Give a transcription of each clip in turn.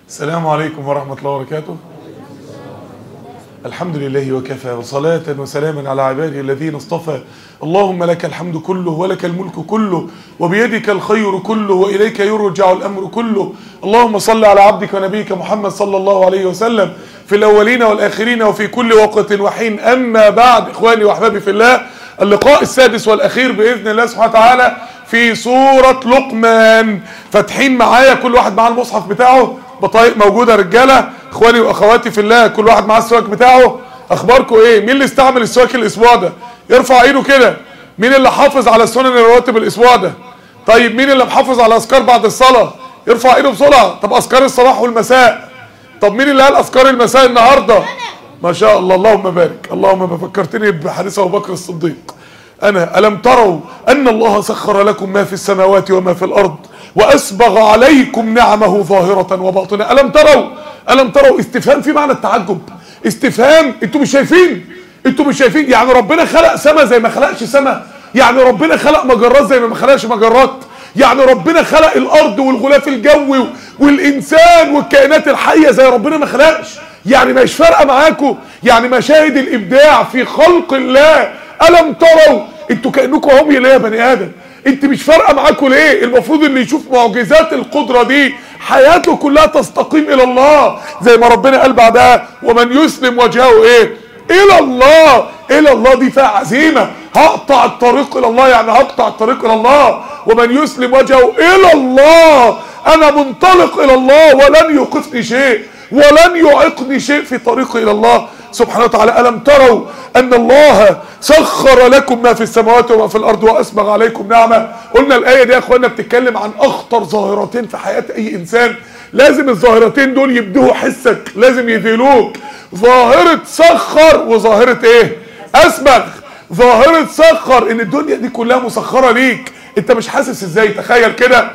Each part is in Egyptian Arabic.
السلام عليكم ورحمة الله وبركاته الحمد لله وكفى وصلاة وسلاما على عباده الذين اصطفى اللهم لك الحمد كله ولك الملك كله وبيدك الخير كله وإليك يرجع الأمر كله اللهم صل على عبدك ونبيك محمد صلى الله عليه وسلم في الأولين والآخرين وفي كل وقت وحين أما بعد إخواني وأحبابي في الله اللقاء السادس والأخير بإذن الله سبحانه وتعالى في سورة لقمان فاتحين معايا كل واحد معاه المصحف بتاعه بطايق موجودة رجالة اخواني واخواتي في الله كل واحد معاه السواك بتاعه اخباركم ايه مين اللي استعمل السواك الاسبوع ده يرفع ايده كده مين اللي حافظ على سنن الرواتب الاسبوع ده طيب مين اللي محافظ على اذكار بعد الصلاة يرفع ايده بسرعة طب اذكار الصباح والمساء طب مين اللي قال اذكار المساء النهارده ما شاء الله اللهم بارك اللهم ما فكرتني بحديث ابو بكر الصديق انا الم تروا ان الله سخر لكم ما في السماوات وما في الارض واسبغ عليكم نعمه ظاهره وباطنه الم تروا الم تروا استفهام في معنى التعجب استفهام انتوا مش شايفين انتوا مش شايفين يعني ربنا خلق سما زي ما خلقش سما يعني ربنا خلق مجرات زي ما ما خلقش مجرات يعني ربنا خلق الارض والغلاف الجوي والانسان والكائنات الحيه زي ربنا ما خلقش يعني مش فارقه معاكم يعني مشاهد الابداع في خلق الله الم تروا انتوا كانكم هم ليه يا بني ادم انت مش فارقه معاكم ليه المفروض اللي يشوف معجزات القدره دي حياته كلها تستقيم الى الله زي ما ربنا قال بعدها ومن يسلم وجهه ايه الى الله الى الله دي فيها عزيمه هقطع الطريق الى الله يعني هقطع الطريق الى الله ومن يسلم وجهه الى الله انا منطلق الى الله ولن يوقفني شيء ولن يعيقني شيء في طريقي الى الله سبحانه وتعالى ألم تروا أن الله سخر لكم ما في السماوات وما في الأرض وأسبغ عليكم نعمة قلنا الآية دي يا أخوانا بتتكلم عن أخطر ظاهرتين في حياة أي إنسان لازم الظاهرتين دول يبدوا حسك لازم يذيلوك ظاهرة سخر وظاهرة إيه أسبغ ظاهرة سخر إن الدنيا دي كلها مسخرة ليك أنت مش حاسس إزاي تخيل كده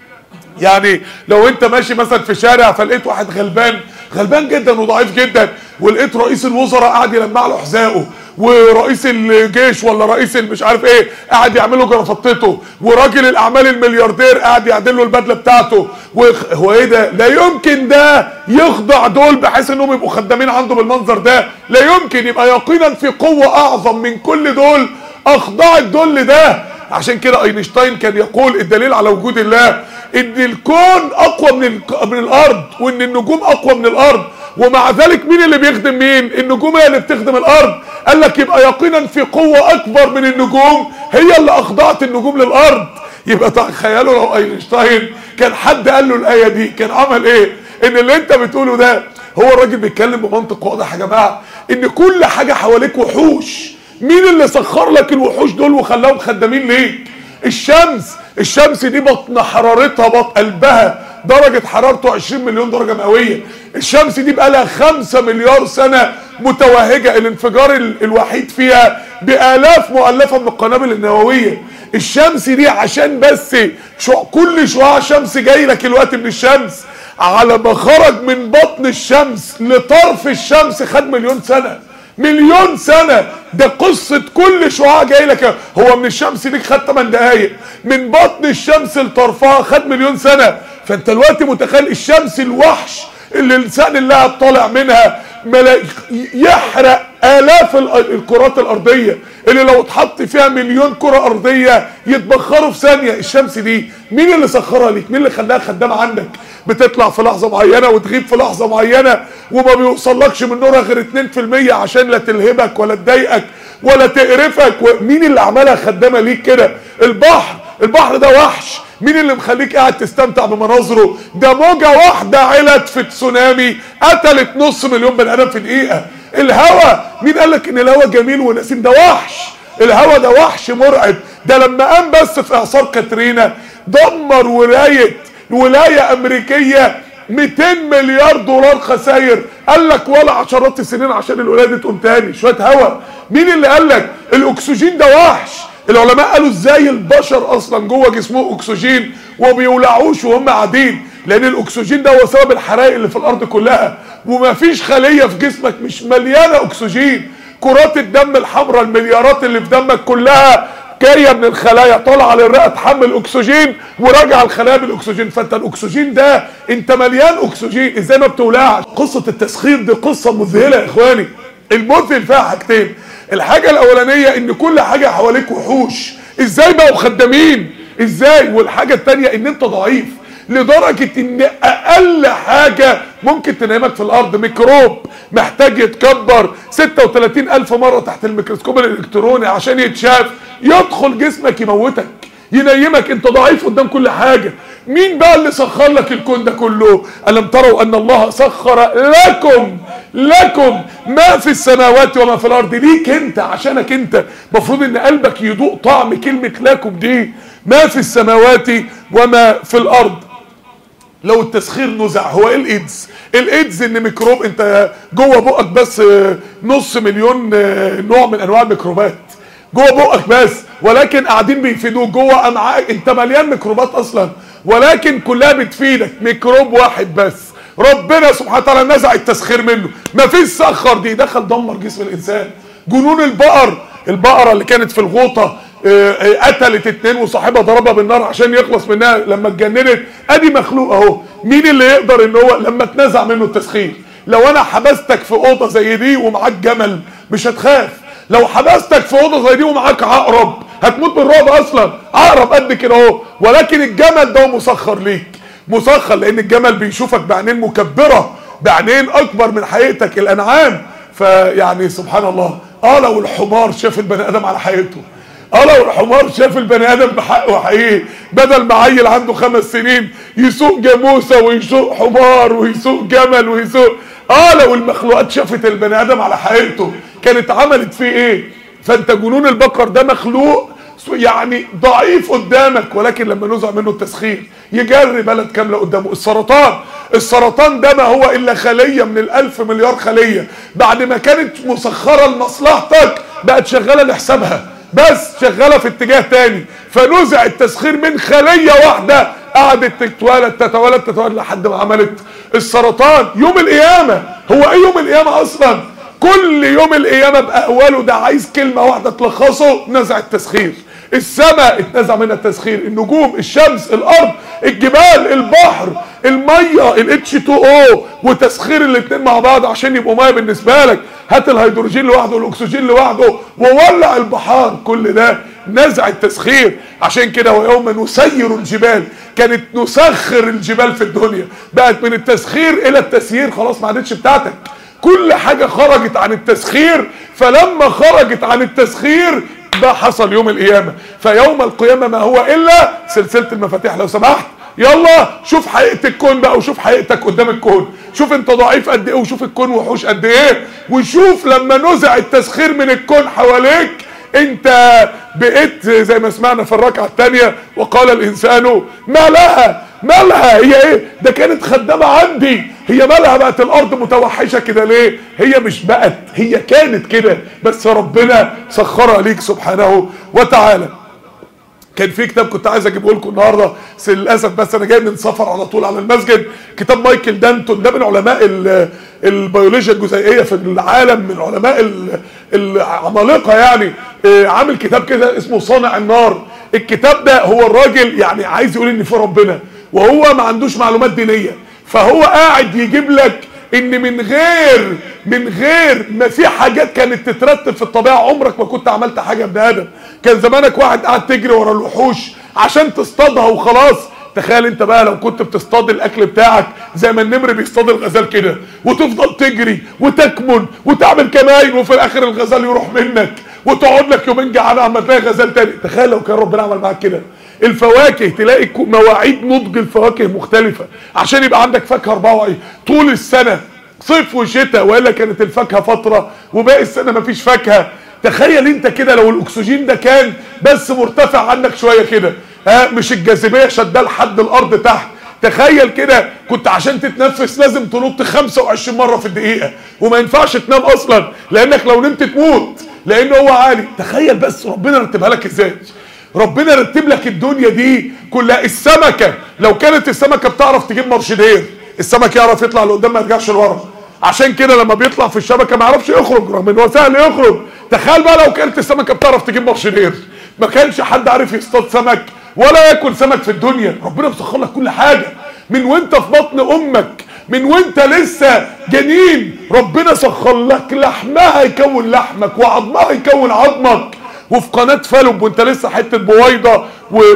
يعني لو انت ماشي مثلا في شارع فلقيت واحد غلبان غلبان جدا وضعيف جدا ولقيت رئيس الوزراء قاعد يلمع له حذائه ورئيس الجيش ولا رئيس مش عارف ايه قاعد يعمل له جرافطته وراجل الاعمال الملياردير قاعد يعدل له البدله بتاعته هو ايه ده لا يمكن ده يخضع دول بحيث انهم يبقوا خدامين عنده بالمنظر ده لا يمكن يبقى يقينا في قوه اعظم من كل دول اخضعت دول لده عشان كده اينشتاين كان يقول الدليل على وجود الله ان الكون اقوى من من الارض وان النجوم اقوى من الارض ومع ذلك مين اللي بيخدم مين النجوم هي اللي بتخدم الارض قال لك يبقى يقينا في قوه اكبر من النجوم هي اللي اخضعت النجوم للارض يبقى تخيلوا لو اينشتاين كان حد قال له الايه دي كان عمل ايه ان اللي انت بتقوله ده هو الراجل بيتكلم بمنطق واضح يا جماعه ان كل حاجه حواليك وحوش مين اللي سخر لك الوحوش دول وخلاهم خدامين ليك الشمس الشمس دي بطن حرارتها بطن قلبها درجة حرارته 20 مليون درجة مئوية الشمس دي بقى لها 5 مليار سنة متوهجة الانفجار الوحيد فيها بآلاف مؤلفة من القنابل النووية الشمس دي عشان بس شو كل شعاع شمس جاي لك الوقت من الشمس على ما خرج من بطن الشمس لطرف الشمس خد مليون سنة مليون سنة ده قصة كل شعاع جاي لك هو من الشمس ليك خد 8 دقايق من بطن الشمس لطرفها خد مليون سنة فانت دلوقتي متخيل الشمس الوحش اللي لسان الله طالع منها ملايك يحرق آلاف الكرات الأرضية اللي لو اتحط فيها مليون كرة أرضية يتبخروا في ثانية الشمس دي مين اللي سخرها ليك مين اللي خلاها خدامة عندك بتطلع في لحظة معينة وتغيب في لحظة معينة وما بيوصلكش من نورها غير 2% عشان لا تلهبك ولا تضايقك ولا تقرفك مين اللي عملها خدامة ليك كده البحر البحر ده وحش مين اللي مخليك قاعد تستمتع بمناظره ده موجة واحدة علت في تسونامي قتلت نص مليون بني ادم في دقيقة الهوا مين قال لك ان الهوا جميل ونسيم ده وحش الهوا ده وحش مرعب ده لما قام بس في اعصار كاترينا دمر ولاية ولاية امريكية 200 مليار دولار خسائر قال لك ولا عشرات السنين عشان الولايه دي تقوم تاني شويه هوا مين اللي قال لك الاكسجين ده وحش العلماء قالوا ازاي البشر اصلا جوه جسمه اكسجين وما بيولعوش وهم قاعدين لان الاكسجين ده هو سبب الحرائق اللي في الارض كلها ومفيش خليه في جسمك مش مليانه اكسجين كرات الدم الحمراء المليارات اللي في دمك كلها جايه من الخلايا طالعه للرئه تحمل اكسجين وراجعه الخلايا بالاكسجين فانت الاكسجين ده انت مليان اكسجين ازاي ما بتولعش قصه التسخير دي قصه مذهله يا اخواني المذهل فيها حاجتين الحاجه الاولانيه ان كل حاجه حواليك وحوش ازاي بقوا خدامين ازاي والحاجه الثانيه ان انت ضعيف لدرجة ان اقل حاجة ممكن تنامك في الارض ميكروب محتاج يتكبر 36 الف مرة تحت الميكروسكوب الالكتروني عشان يتشاف يدخل جسمك يموتك ينيمك انت ضعيف قدام كل حاجة مين بقى اللي سخر لك الكون ده كله ألم تروا أن الله سخر لكم لكم ما في السماوات وما في الأرض ليك انت عشانك انت مفروض ان قلبك يذوق طعم كلمة لكم دي ما في السماوات وما في الأرض لو التسخير نزع هو ايه الايدز الايدز ان ميكروب انت جوه بقك بس نص مليون نوع من انواع الميكروبات جوه بقك بس ولكن قاعدين بيفيدوك جوه امعائك انت مليان ميكروبات اصلا ولكن كلها بتفيدك ميكروب واحد بس ربنا سبحانه وتعالى نزع التسخير منه مفيش سخر دي دخل دمر جسم الانسان جنون البقر البقرة اللي كانت في الغوطة قتلت اتنين وصاحبها ضربها بالنار عشان يخلص منها لما اتجننت ادي مخلوق اهو مين اللي يقدر ان هو لما اتنزع منه التسخير لو انا حبستك في اوضه زي دي ومعاك جمل مش هتخاف لو حبستك في اوضه زي دي ومعاك عقرب هتموت من الرعب اصلا عقرب قد كده اهو ولكن الجمل ده مسخر ليك مسخر لان الجمل بيشوفك بعينين مكبره بعينين اكبر من حقيقتك الانعام فيعني سبحان الله اه لو الحمار شاف البني ادم على حقيقته اه لو الحمار شاف البني ادم بحقه حقيقي بدل ما عيل عنده خمس سنين يسوق جاموسه ويسوق حمار ويسوق جمل ويسوق اه لو المخلوقات شافت البني ادم على حقيقته كانت عملت فيه ايه فانت جنون البقر ده مخلوق يعني ضعيف قدامك ولكن لما نزع منه التسخير يجري بلد كامله قدامه السرطان السرطان ده ما هو الا خليه من الالف مليار خليه بعد ما كانت مسخره لمصلحتك بقت شغاله لحسابها بس شغاله في اتجاه تاني فنزع التسخير من خليه واحده قعدت تتولد تتولد تتولد لحد ما عملت السرطان يوم القيامه هو ايه يوم القيامه اصلا كل يوم القيامه باهواله ده عايز كلمه واحده تلخصه نزع التسخير السماء اتنزع منها التسخير النجوم الشمس الارض الجبال البحر الميه الاتش 2 او وتسخير الاثنين مع بعض عشان يبقوا ميه بالنسبه لك هات الهيدروجين لوحده والاكسجين لوحده وولع البحار كل ده نزع التسخير عشان كده ويوم نسير الجبال كانت نسخر الجبال في الدنيا بقت من التسخير الى التسيير خلاص ما عادتش بتاعتك كل حاجة خرجت عن التسخير فلما خرجت عن التسخير ده حصل يوم القيامة فيوم القيامة ما هو إلا سلسلة المفاتيح لو سمحت يلا شوف حقيقة الكون بقى وشوف حقيقتك قدام الكون شوف انت ضعيف قد ايه وشوف الكون وحوش قد ايه وشوف لما نزع التسخير من الكون حواليك انت بقيت زي ما سمعنا في الركعة الثانية وقال الانسان ما لها مالها هي ايه ده كانت خدامة عندي هي مالها بقت الارض متوحشة كده ليه هي مش بقت هي كانت كده بس ربنا سخرها ليك سبحانه وتعالى كان في كتاب كنت عايز اجيبه لكم النهارده بس للاسف بس انا جاي من سفر على طول على المسجد كتاب مايكل دانتون ده من علماء البيولوجيا الجزيئيه في العالم من علماء العمالقه يعني عامل كتاب كده اسمه صانع النار الكتاب ده هو الراجل يعني عايز يقول ان في ربنا وهو ما عندوش معلومات دينيه فهو قاعد يجيب لك ان من غير من غير ما في حاجات كانت تترتب في الطبيعه عمرك ما كنت عملت حاجه ابن ادم كان زمانك واحد قاعد تجري ورا الوحوش عشان تصطادها وخلاص تخيل انت بقى لو كنت بتصطاد الاكل بتاعك زي ما النمر بيصطاد الغزال كده وتفضل تجري وتكمن وتعمل كماين وفي الاخر الغزال يروح منك وتقعد لك يومين جعان عم تلاقي غزال تاني تخيل لو كان ربنا عمل معاك كده الفواكه تلاقي مواعيد نضج الفواكه مختلفة عشان يبقى عندك فاكهة 24 طول السنة صيف وشتاء والا كانت الفاكهة فترة وباقي السنة مفيش فاكهة تخيل انت كده لو الاكسجين ده كان بس مرتفع عنك شوية كده ها مش الجاذبية شداه لحد الارض تحت تخيل كده كنت عشان تتنفس لازم تنط 25 مرة في الدقيقة وما ينفعش تنام اصلا لانك لو نمت تموت لان هو عالي تخيل بس ربنا رتبها لك ازاي ربنا رتب لك الدنيا دي كلها السمكة لو كانت السمكة بتعرف تجيب مرشدين السمك يعرف يطلع لقدام ما يرجعش لورا عشان كده لما بيطلع في الشبكة ما يعرفش يخرج رغم ان هو سهل يخرج تخيل بقى لو كانت السمكة بتعرف تجيب مرشدين ما كانش حد عارف يصطاد سمك ولا ياكل سمك في الدنيا ربنا مسخر لك كل حاجه من وانت في بطن امك من وانت لسه جنين ربنا سخر لك لحمها يكون لحمك وعظمها يكون عظمك وفي قناه فالوب وانت لسه حته بويضه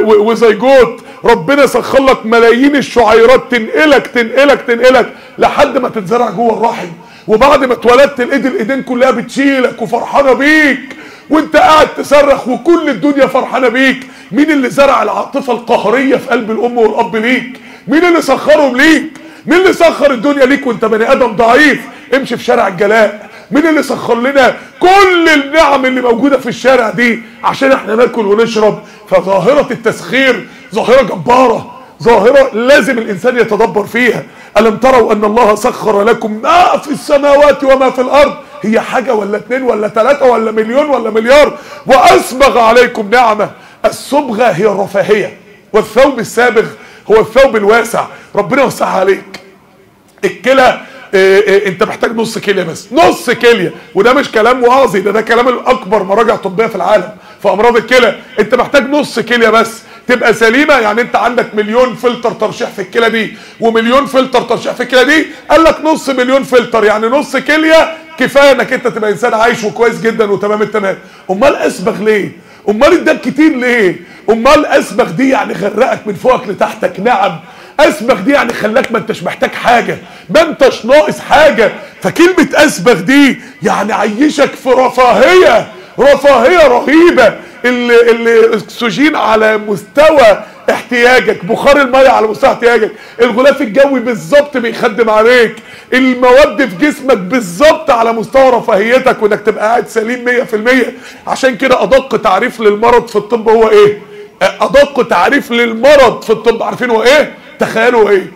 وزيجوت ربنا سخر لك ملايين الشعيرات تنقلك تنقلك تنقلك لحد ما تتزرع جوه الرحم وبعد ما اتولدت الايد الايدين كلها بتشيلك وفرحانه بيك وانت قاعد تصرخ وكل الدنيا فرحانه بيك مين اللي زرع العاطفه القهريه في قلب الام والاب ليك مين اللي سخرهم ليك مين اللي سخر الدنيا ليك وانت بني ادم ضعيف امشي في شارع الجلاء مين اللي سخر لنا كل النعم اللي موجوده في الشارع دي عشان احنا ناكل ونشرب فظاهره التسخير ظاهره جباره ظاهره لازم الانسان يتدبر فيها الم تروا ان الله سخر لكم ما في السماوات وما في الارض هي حاجه ولا اتنين ولا تلاته ولا مليون ولا مليار واسبغ عليكم نعمه الصبغه هي الرفاهيه والثوب السابغ هو الثوب الواسع ربنا يوسعها عليك الكلى إيه إيه انت محتاج نص كليه بس نص كليه وده مش كلام وعظي ده ده كلام الاكبر مراجع طبيه في العالم في امراض الكلى انت محتاج نص كليه بس تبقى سليمه يعني انت عندك مليون فلتر ترشيح في الكلى دي ومليون فلتر ترشيح في الكلى دي قال لك نص مليون فلتر يعني نص كليه كفايه انك انت تبقى انسان عايش وكويس جدا وتمام التمام امال اسبغ ليه امال اداك كتير ليه امال اسبغ دي يعني غرقك من فوقك لتحتك نعم اسبغ دي يعني خلاك ما انتش محتاج حاجه ما انتش ناقص حاجه فكلمه اسبغ دي يعني عيشك في رفاهيه رفاهيه رهيبه اللي اللي الاكسجين على مستوى احتياجك بخار الميه على مستوى احتياجك الغلاف الجوي بالظبط بيخدم عليك المواد في جسمك بالظبط على مستوى رفاهيتك وانك تبقى قاعد سليم 100% عشان كده ادق تعريف للمرض في الطب هو ايه ادق تعريف للمرض في الطب عارفين هو ايه تخيلوا ايه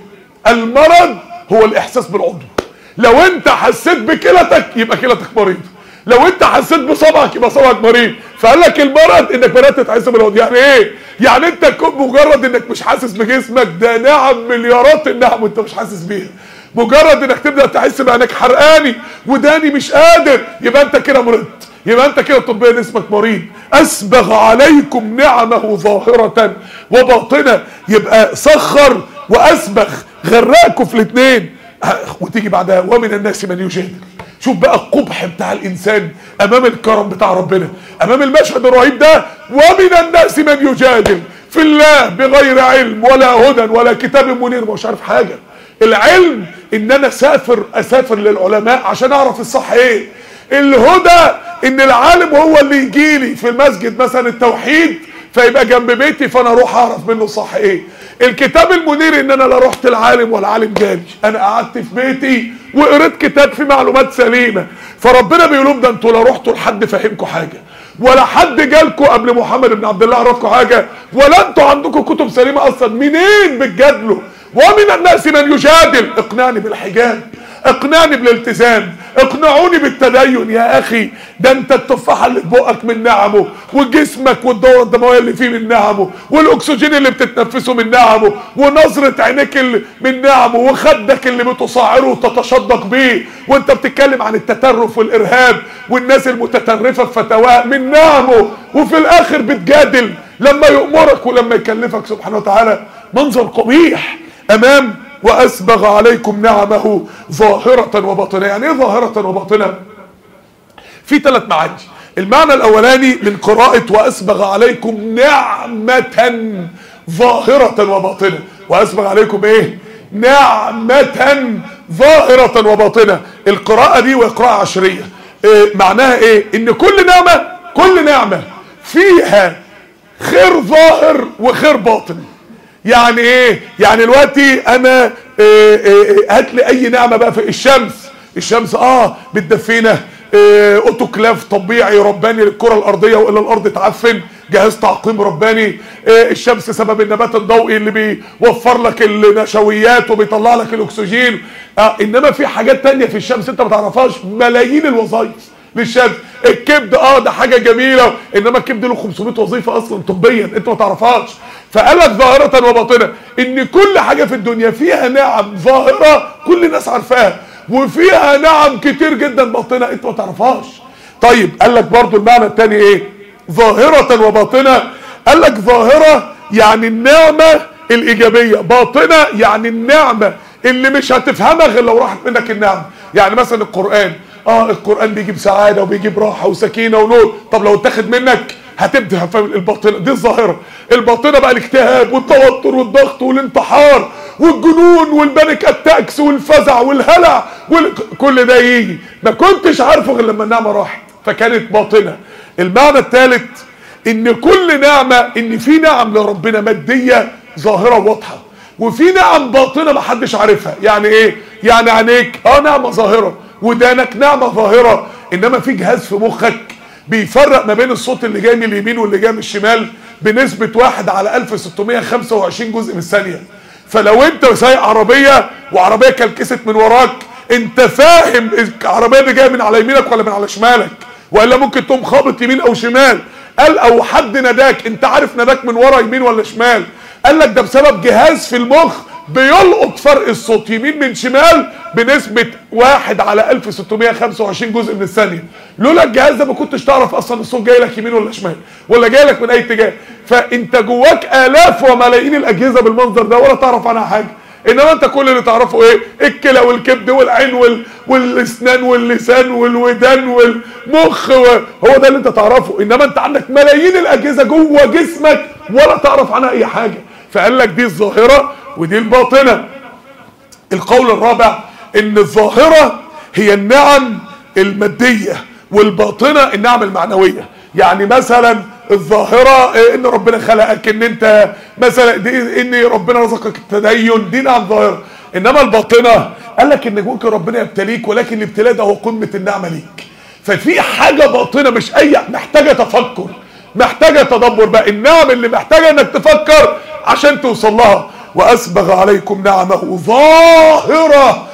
المرض هو الاحساس بالعضو لو انت حسيت بكلتك يبقى كلتك مريض لو انت حسيت بصبعك يبقى صبعك مريض فقال لك المرض انك بدات تحس بالعضو يعني ايه يعني انت تكون مجرد انك مش حاسس بجسمك ده نعم مليارات النعم وانت مش حاسس بيها مجرد انك تبدا تحس بانك حرقاني وداني مش قادر يبقى انت كده مرض يبقى انت كده طبيا اسمك مريض اسبغ عليكم نعمه ظاهرة وباطنة يبقى سخر واسبغ غرقكم في الاثنين وتيجي بعدها ومن الناس من يجادل شوف بقى القبح بتاع الانسان امام الكرم بتاع ربنا امام المشهد الرهيب ده ومن الناس من يجادل في الله بغير علم ولا هدى ولا كتاب منير مش عارف حاجه العلم ان انا اسافر اسافر للعلماء عشان اعرف الصح ايه الهدى ان العالم هو اللي يجي لي في المسجد مثلا التوحيد فيبقى جنب بيتي فانا اروح اعرف منه صح ايه الكتاب المنير ان انا لا رحت العالم ولا عالم جالي انا قعدت في بيتي وقريت كتاب فيه معلومات سليمه فربنا بيقول لهم ده انتوا لا رحتوا لحد فهمكم حاجه ولا حد جالكم قبل محمد بن عبد الله عرفكم حاجه ولا انتوا عندكم كتب سليمه اصلا منين بتجادلوا ومن الناس من يجادل اقنعني بالحجاب اقنعني بالالتزام اقنعوني بالتدين يا اخي ده انت التفاحه اللي في بقك من نعمه وجسمك والدوره الدمويه اللي فيه من نعمه والاكسجين اللي بتتنفسه من نعمه ونظره عينيك اللي من نعمه وخدك اللي بتصاعره وتتشدق بيه وانت بتتكلم عن التترف والارهاب والناس المتترفه في فتاواها من نعمه وفي الاخر بتجادل لما يامرك ولما يكلفك سبحانه وتعالى منظر قبيح امام واسبغ عليكم نعمه ظاهرة وباطنة يعني ايه ظاهرة وباطنة في ثلاث معاني المعنى الاولاني من قراءة واسبغ عليكم نعمة ظاهرة وباطنة واسبغ عليكم ايه نعمة ظاهرة وباطنة القراءة دي وقراءة عشرية إيه معناها ايه ان كل نعمة كل نعمة فيها خير ظاهر وخير باطن يعني ايه يعني دلوقتي انا هات لي اي نعمه بقى في الشمس الشمس اه بتدفينا إيه اوتوكلاف طبيعي رباني للكره الارضيه والى الارض تعفن جهاز تعقيم رباني إيه الشمس سبب النبات الضوئي اللي بيوفر لك النشويات وبيطلع لك الاكسجين آه انما في حاجات تانية في الشمس انت ما تعرفهاش ملايين الوظائف للشمس الكبد اه ده حاجه جميله انما الكبد له 500 وظيفه اصلا طبيا انت ما تعرفهاش فقال لك ظاهره وباطنه ان كل حاجه في الدنيا فيها نعم ظاهره كل الناس عارفاها وفيها نعم كتير جدا باطنه انت ما تعرفهاش طيب قال لك برضو المعنى الثاني ايه ظاهرة وباطنة قال لك ظاهرة يعني النعمة الايجابية باطنة يعني النعمة اللي مش هتفهمها غير لو راحت منك النعمة يعني مثلا القرآن اه القرآن بيجيب سعادة وبيجيب راحة وسكينة ونور طب لو اتاخد منك هتبدا فاهم الباطنه دي الظاهره الباطنه بقى الاكتئاب والتوتر والضغط والانتحار والجنون والبانيك اتاكس والفزع والهلع وال... كل ده يجي ما كنتش عارفه غير لما النعمه راحت فكانت باطنه المعنى الثالث ان كل نعمه ان في نعم لربنا ماديه ظاهره واضحه وفي نعم باطنه ما حدش عارفها يعني ايه يعني عينيك اه نعمه ظاهره ودانك نعمه ظاهره انما في جهاز في مخك بيفرق ما بين الصوت اللي جاي من اليمين واللي جاي من الشمال بنسبة واحد على 1625 جزء من الثانية فلو انت سايق عربية وعربية كلكست من وراك انت فاهم العربية دي جاية من على يمينك ولا من على شمالك والا ممكن تقوم خابط يمين او شمال قال او حد ناداك انت عارف ناداك من ورا يمين ولا شمال قال لك ده بسبب جهاز في المخ بيلقط فرق الصوت يمين من شمال بنسبة واحد على 1625 جزء من الثانية لولا الجهاز ده ما كنتش تعرف اصلا الصوت جاي لك يمين ولا شمال ولا جاي لك من اي اتجاه فانت جواك الاف وملايين الاجهزة بالمنظر ده ولا تعرف عنها حاجة انما انت كل اللي تعرفه ايه الكلى والكبد والعين وال... والاسنان واللسان والودان والمخ و... هو ده اللي انت تعرفه انما انت عندك ملايين الاجهزة جوه جسمك ولا تعرف عنها اي حاجة فقال لك دي الظاهرة ودي الباطنة القول الرابع ان الظاهرة هي النعم المادية والباطنة النعم المعنوية يعني مثلا الظاهرة ان ربنا خلقك ان انت مثلا دي ان ربنا رزقك التدين دي نعم ظاهرة انما الباطنة قال لك ان ممكن ربنا يبتليك ولكن الابتلاء ده هو قمة النعمة ليك ففي حاجة باطنة مش اي محتاجة تفكر محتاجة تدبر بقى النعم اللي محتاجة انك تفكر عشان توصل لها واسبغ عليكم نعمه ظاهرة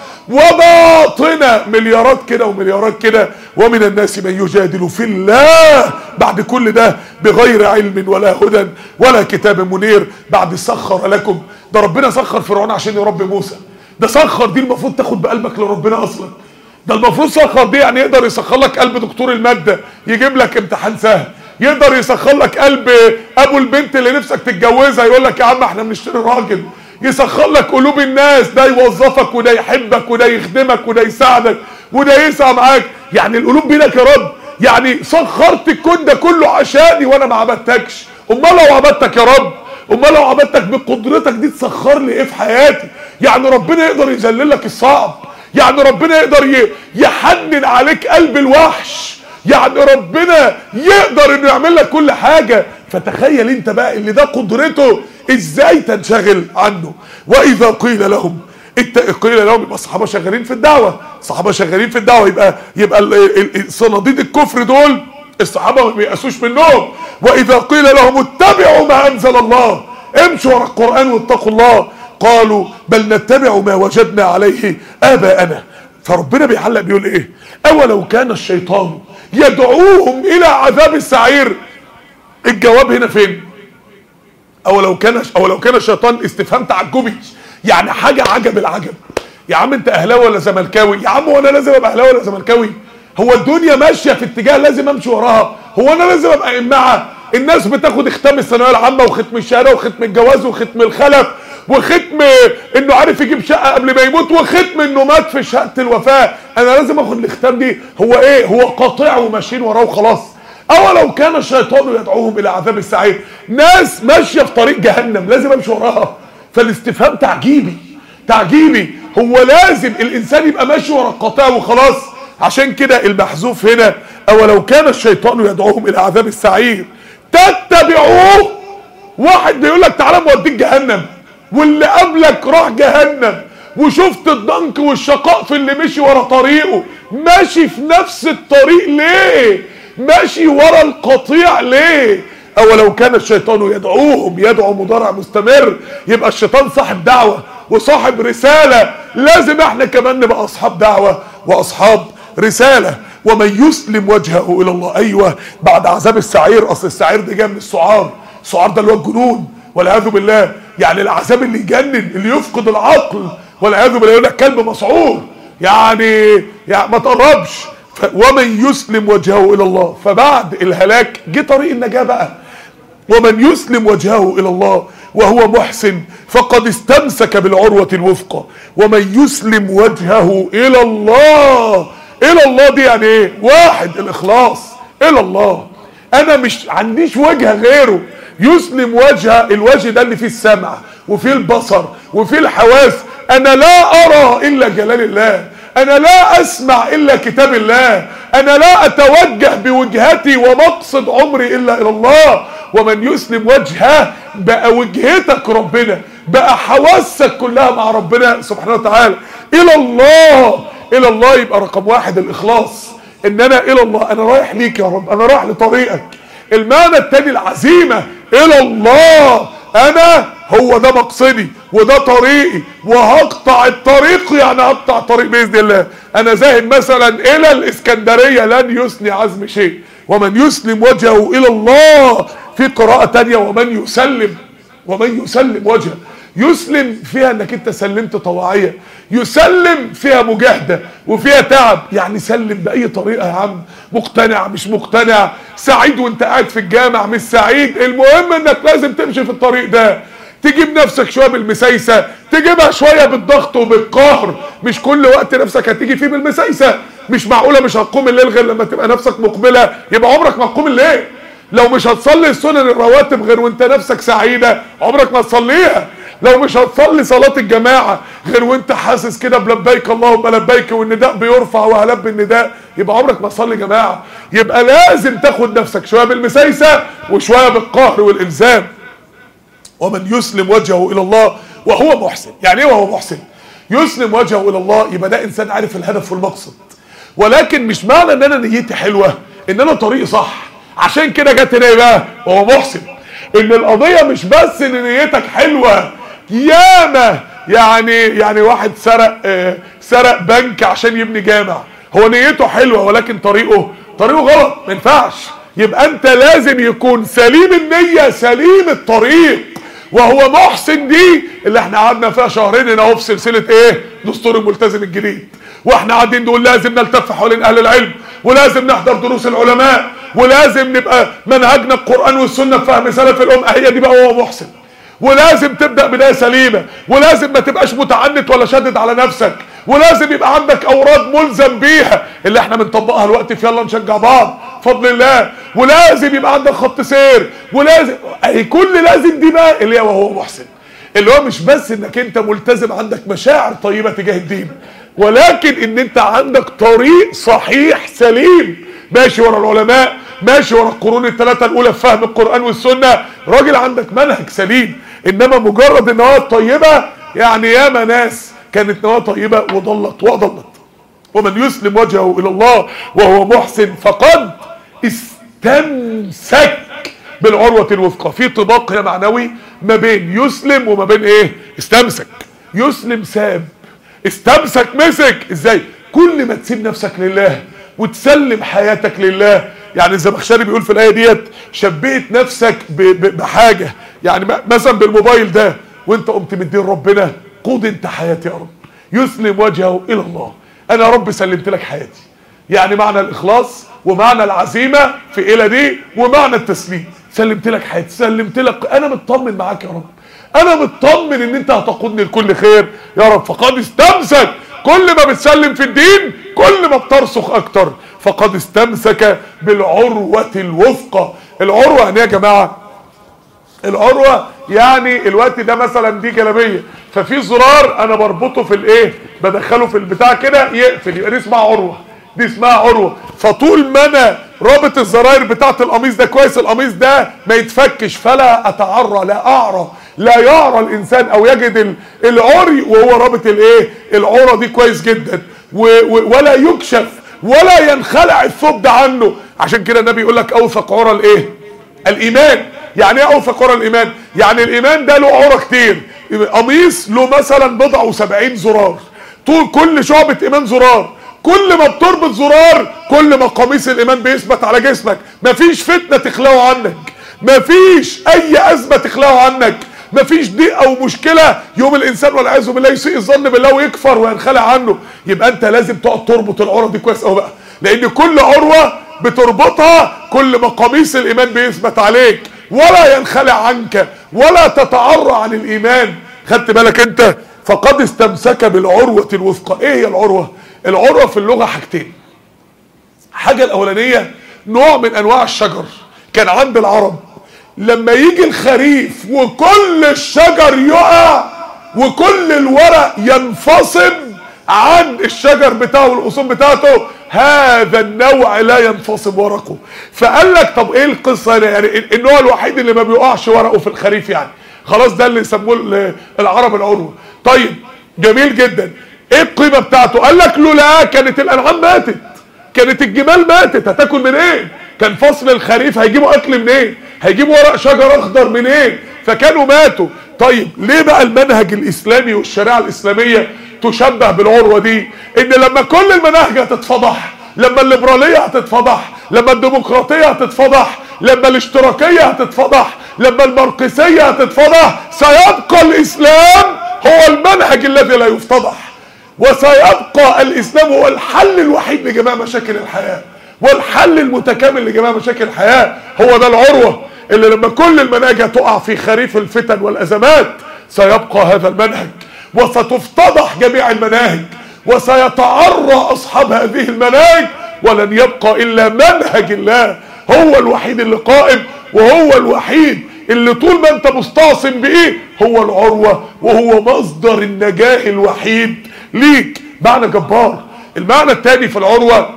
وباطنة مليارات كده ومليارات كده ومن الناس من يجادل في الله بعد كل ده بغير علم ولا هدى ولا كتاب منير بعد سخر لكم ده ربنا سخر فرعون عشان يربي موسى ده سخر دي المفروض تاخد بقلبك لربنا اصلا ده المفروض سخر دي يعني يقدر يسخر لك قلب دكتور المادة يجيب لك امتحان سهل يقدر يسخر لك قلب ابو البنت اللي نفسك تتجوزها يقول لك يا عم احنا بنشتري راجل يسخر لك قلوب الناس ده يوظفك وده يحبك وده يخدمك وده يساعدك وده يسعى معاك يعني القلوب بينك يا رب يعني سخرت الكون ده كله عشاني وانا ما عبدتكش امال لو عبدتك يا رب امال لو عبدتك بقدرتك دي تسخر لي ايه في حياتي يعني ربنا يقدر يذلل لك الصعب يعني ربنا يقدر يحنن عليك قلب الوحش يعني ربنا يقدر انه يعمل لك كل حاجة فتخيل انت بقى اللي ده قدرته ازاي تنشغل عنه واذا قيل لهم قيل لهم يبقى الصحابه شغالين في الدعوه الصحابه شغالين في الدعوه يبقى يبقى صناديد الكفر دول الصحابه ما بيقاسوش منهم واذا قيل لهم اتبعوا ما انزل الله امشوا ورا القران واتقوا الله قالوا بل نتبع ما وجدنا عليه اباءنا فربنا بيعلق بيقول ايه اولو كان الشيطان يدعوهم الى عذاب السعير الجواب هنا فين او لو كان او لو كان الشيطان استفهام تعجبي يعني حاجه عجب العجب يا عم انت اهلاوي ولا زملكاوي يا عم هو انا لازم ابقى اهلاوي ولا زملكاوي هو الدنيا ماشيه في اتجاه لازم امشي وراها هو انا لازم ابقى امعه الناس بتاخد ختام الثانويه العامه وختم الشهاده وختم الجواز وختم الخلف وختم انه عارف يجيب شقه قبل ما يموت وختم انه مات في شهاده الوفاه انا لازم اخد الختام دي هو ايه هو قاطع وماشيين وراه وخلاص اولو كان الشيطان يدعوهم الى عذاب السعير ناس ماشيه في طريق جهنم لازم امشي وراها فالاستفهام تعجيبي تعجيبي هو لازم الانسان يبقى ماشي ورا القطاع وخلاص عشان كده المحذوف هنا اولو كان الشيطان يدعوهم الى عذاب السعير تتبعوه واحد بيقول لك تعالى موديك جهنم واللي قبلك راح جهنم وشفت الضنك والشقاء في اللي مشي ورا طريقه ماشي في نفس الطريق ليه ماشي ورا القطيع ليه اولو كان الشيطان يدعوهم يدعو مضارع مستمر يبقى الشيطان صاحب دعوة وصاحب رسالة لازم احنا كمان نبقى اصحاب دعوة واصحاب رسالة ومن يسلم وجهه الى الله ايوه بعد عذاب السعير اصل السعير ده جاي من السعار السعار ده اللي هو الجنون والعياذ بالله يعني العذاب اللي يجنن اللي يفقد العقل والعياذ بالله يقول لك كلب مسعور يعني يعني ما تقربش ف... ومن يسلم وجهه الى الله فبعد الهلاك جه طريق النجاه بقى ومن يسلم وجهه الى الله وهو محسن فقد استمسك بالعروة الوثقى ومن يسلم وجهه الى الله الى الله دي يعني ايه واحد الاخلاص الى الله انا مش عنديش وجه غيره يسلم وجه الوجه ده اللي فيه السمع وفيه البصر وفيه الحواس انا لا ارى الا جلال الله انا لا اسمع الا كتاب الله انا لا اتوجه بوجهتي ومقصد عمري الا الى الله ومن يسلم وجهه بقى وجهتك ربنا بقى حواسك كلها مع ربنا سبحانه وتعالى الى الله الى الله يبقى رقم واحد الاخلاص ان انا الى الله انا رايح ليك يا رب انا رايح لطريقك المعنى التاني العزيمة الى الله انا هو ده مقصدي وده طريقي وهقطع الطريق يعني هقطع الطريق باذن الله انا ذاهب مثلا الى الاسكندرية لن يثني عزم شيء ومن يسلم وجهه الى الله في قراءة تانية ومن يسلم ومن يسلم وجهه يسلم فيها انك انت سلمت طواعية يسلم فيها مجاهدة وفيها تعب يعني سلم بأي طريقة يا عم مقتنع مش مقتنع سعيد وانت قاعد في الجامع مش سعيد المهم انك لازم تمشي في الطريق ده تجيب نفسك شوية بالمسايسة تجيبها شوية بالضغط وبالقهر مش كل وقت نفسك هتيجي فيه بالمسايسة مش معقولة مش هتقوم الليل غير لما تبقى نفسك مقبلة يبقى عمرك ما تقوم الليل لو مش هتصلي السنن الرواتب غير وانت نفسك سعيدة عمرك ما تصليها لو مش هتصلي صلاة الجماعة غير وانت حاسس كده بلبيك اللهم لبيك والنداء بيرفع وهلب النداء يبقى عمرك ما تصلي جماعة يبقى لازم تاخد نفسك شوية بالمسايسة وشوية بالقهر والإلزام ومن يسلم وجهه إلى الله وهو محسن يعني ايه وهو محسن يسلم وجهه إلى الله يبقى ده إنسان عارف الهدف والمقصد ولكن مش معنى ان انا نيتي حلوة ان انا طريقي صح عشان كده جت هنا بقى وهو محسن ان القضية مش بس ان نيتك حلوة ياما يعني يعني واحد سرق آه سرق بنك عشان يبني جامع هو نيته حلوة ولكن طريقه طريقه غلط ما ينفعش يبقى انت لازم يكون سليم النية سليم الطريق وهو محسن دي اللي احنا قعدنا فيها شهرين هنا اهو في سلسله ايه دستور الملتزم الجديد واحنا قاعدين نقول لازم نلتف حوالين اهل العلم ولازم نحضر دروس العلماء ولازم نبقى منهجنا القران والسنه بفهم سلف الامه هي دي بقى هو محسن ولازم تبدا بدايه سليمه ولازم ما تبقاش متعنت ولا شدد على نفسك ولازم يبقى عندك اوراد ملزم بيها اللي احنا بنطبقها الوقت في يلا نشجع بعض فضل الله ولازم يبقى عندك خط سير ولازم اي كل لازم دي بقى اللي هو هو محسن اللي هو مش بس انك انت ملتزم عندك مشاعر طيبه تجاه الدين ولكن ان انت عندك طريق صحيح سليم ماشي ورا العلماء ماشي ورا القرون الثلاثه الاولى في فهم القران والسنه راجل عندك منهج سليم انما مجرد النوايا الطيبه يعني ياما ناس كانت نوايا طيبه وضلت واضلت ومن يسلم وجهه الى الله وهو محسن فقد استمسك بالعروة الوثقى في طباق هنا معنوي ما بين يسلم وما بين ايه استمسك يسلم ساب استمسك مسك ازاي كل ما تسيب نفسك لله وتسلم حياتك لله يعني الزمخشري بيقول في الايه ديت شبهت نفسك بحاجه يعني مثلا بالموبايل ده وانت قمت مدين ربنا قود انت حياتي يا رب يسلم وجهه الى الله انا يا رب سلمت لك حياتي يعني معنى الاخلاص ومعنى العزيمه في الى دي ومعنى التسليم سلمت لك حياتي سلمت لك انا مطمن معاك يا رب انا مطمن ان انت هتقودني لكل خير يا رب فقد استمسك كل ما بتسلم في الدين كل ما بترسخ اكتر فقد استمسك بالعروة الوثقى العروة يعني يا جماعة العروة يعني الوقت ده مثلا دي جلابية ففي زرار انا بربطه في الايه بدخله في البتاع كده يقفل يبقى دي اسمها عروة دي اسمها عروة فطول ما انا رابط الزراير بتاعت القميص ده كويس القميص ده ما يتفكش فلا اتعرى لا اعرى لا يعرى الانسان او يجد العري وهو رابط الايه العرى دي كويس جدا و و ولا يكشف ولا ينخلع الثوب ده عنه عشان كده النبي يقول لك اوثق عرى الايه الايمان يعني ايه اوثق عرى الايمان يعني الايمان ده له عرى كتير قميص له مثلا بضع وسبعين زرار طول كل شعبة ايمان زرار كل ما بتربط زرار كل ما قميص الايمان بيثبت على جسمك مفيش فتنة تخلعه عنك مفيش اي ازمة تخلعه عنك مفيش ضيق او مشكله يوم الانسان والعياذ بالله يسيء الظن بالله ويكفر وينخلع عنه يبقى انت لازم تقعد تربط العرى دي كويس قوي بقى لان كل عروة بتربطها كل ما قميص الايمان بيثبت عليك ولا ينخلع عنك ولا تتعرى عن الايمان خدت بالك انت فقد استمسك بالعروة الوثقى ايه هي العروة العروة في اللغة حاجتين حاجة الاولانية نوع من انواع الشجر كان عند العرب لما يجي الخريف وكل الشجر يقع وكل الورق ينفصل عن الشجر بتاعه والاصول بتاعته هذا النوع لا ينفصل ورقه فقال لك طب ايه القصه هنا يعني النوع الوحيد اللي ما بيقعش ورقه في الخريف يعني خلاص ده اللي يسموه العرب العروه طيب جميل جدا ايه القيمه بتاعته قال لك لولا كانت الانعام ماتت كانت الجمال ماتت هتاكل منين إيه؟ كان فصل الخريف هيجيبوا اكل منين إيه؟ هيجيبوا ورق شجر اخضر منين إيه؟ فكانوا ماتوا طيب ليه بقى المنهج الاسلامي والشريعه الاسلاميه تشبه بالعروه دي ان لما كل المناهج هتتفضح لما الليبراليه هتتفضح لما الديمقراطيه هتتفضح لما الاشتراكيه هتتفضح لما الماركسيه هتتفضح سيبقى الاسلام هو المنهج الذي لا يفتضح وسيبقى الاسلام هو الحل الوحيد لجميع مشاكل الحياه والحل المتكامل لجميع مشاكل الحياه هو ده العروه اللي لما كل المناهج تقع في خريف الفتن والازمات سيبقى هذا المنهج وستفتضح جميع المناهج وسيتعرى اصحاب هذه المناهج ولن يبقى الا منهج الله هو الوحيد اللي قائم وهو الوحيد اللي طول ما انت مستعصم بايه هو العروة وهو مصدر النجاة الوحيد ليك معنى جبار المعنى الثاني في العروة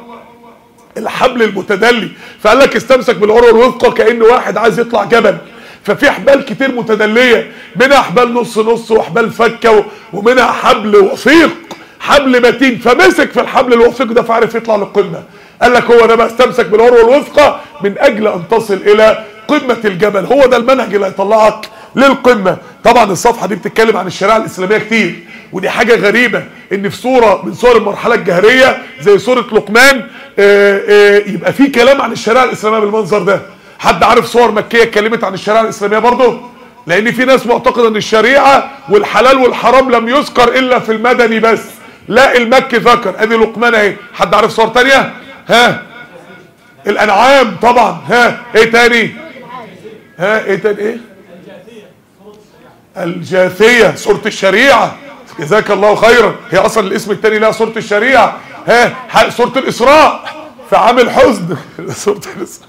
الحبل المتدلي فقال لك استمسك بالعروة الوثقى كأن واحد عايز يطلع جبل ففي احبال كتير متدلية منها احبال نص نص واحبال فكة ومنها حبل وثيق حبل متين فمسك في الحبل الوثيق ده فعرف يطلع للقمة قال لك هو ده بقى استمسك بالعروة الوثقى من اجل ان تصل الى قمة الجبل هو ده المنهج اللي هيطلعك للقمة طبعا الصفحة دي بتتكلم عن الشريعة الاسلامية كتير ودي حاجة غريبة ان في صورة من صور المرحلة الجهرية زي صورة لقمان آآ آآ يبقى في كلام عن الشريعة الاسلامية بالمنظر ده حد عارف صور مكية اتكلمت عن الشريعة الاسلامية برضه لان في ناس معتقدة ان الشريعة والحلال والحرام لم يذكر الا في المدني بس لا المكي ذكر ادي لقمان اهي حد عارف صور تانية ها الانعام طبعا ها ايه تاني ها ايه تاني ايه الجاثية سورة الشريعة جزاك الله خيرا هي اصلا الاسم التاني لها سورة الشريعة ها سورة الاسراء في عام الحزن سورة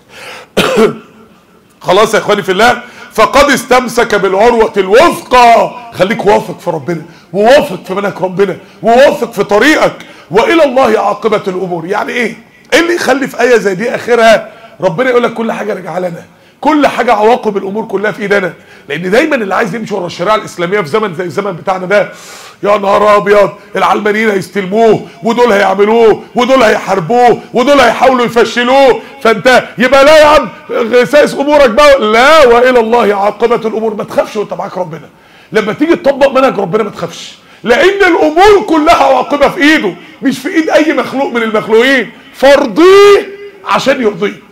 الاسراء خلاص يا اخواني في الله فقد استمسك بالعروة الوثقى خليك واثق في ربنا وواثق في منهج ربنا وواثق في طريقك والى الله عاقبة الامور يعني ايه ايه اللي يخلي في ايه زي دي اخرها ربنا يقول لك كل حاجة راجعه لنا كل حاجة عواقب الامور كلها في ايدينا لان دايما اللي عايز يمشي ورا الشريعه الاسلاميه في زمن زي الزمن بتاعنا ده يا نهار ابيض العلمانيين هيستلموه ودول هيعملوه ودول هيحاربوه ودول هيحاولوا يفشلوه فانت يبقى لا يا عم سايس امورك بقى لا والى الله عاقبه الامور ما تخافش وانت معاك ربنا لما تيجي تطبق منهج ربنا ما تخافش لان الامور كلها عواقبها في ايده مش في ايد اي مخلوق من المخلوقين فارضيه عشان يرضيك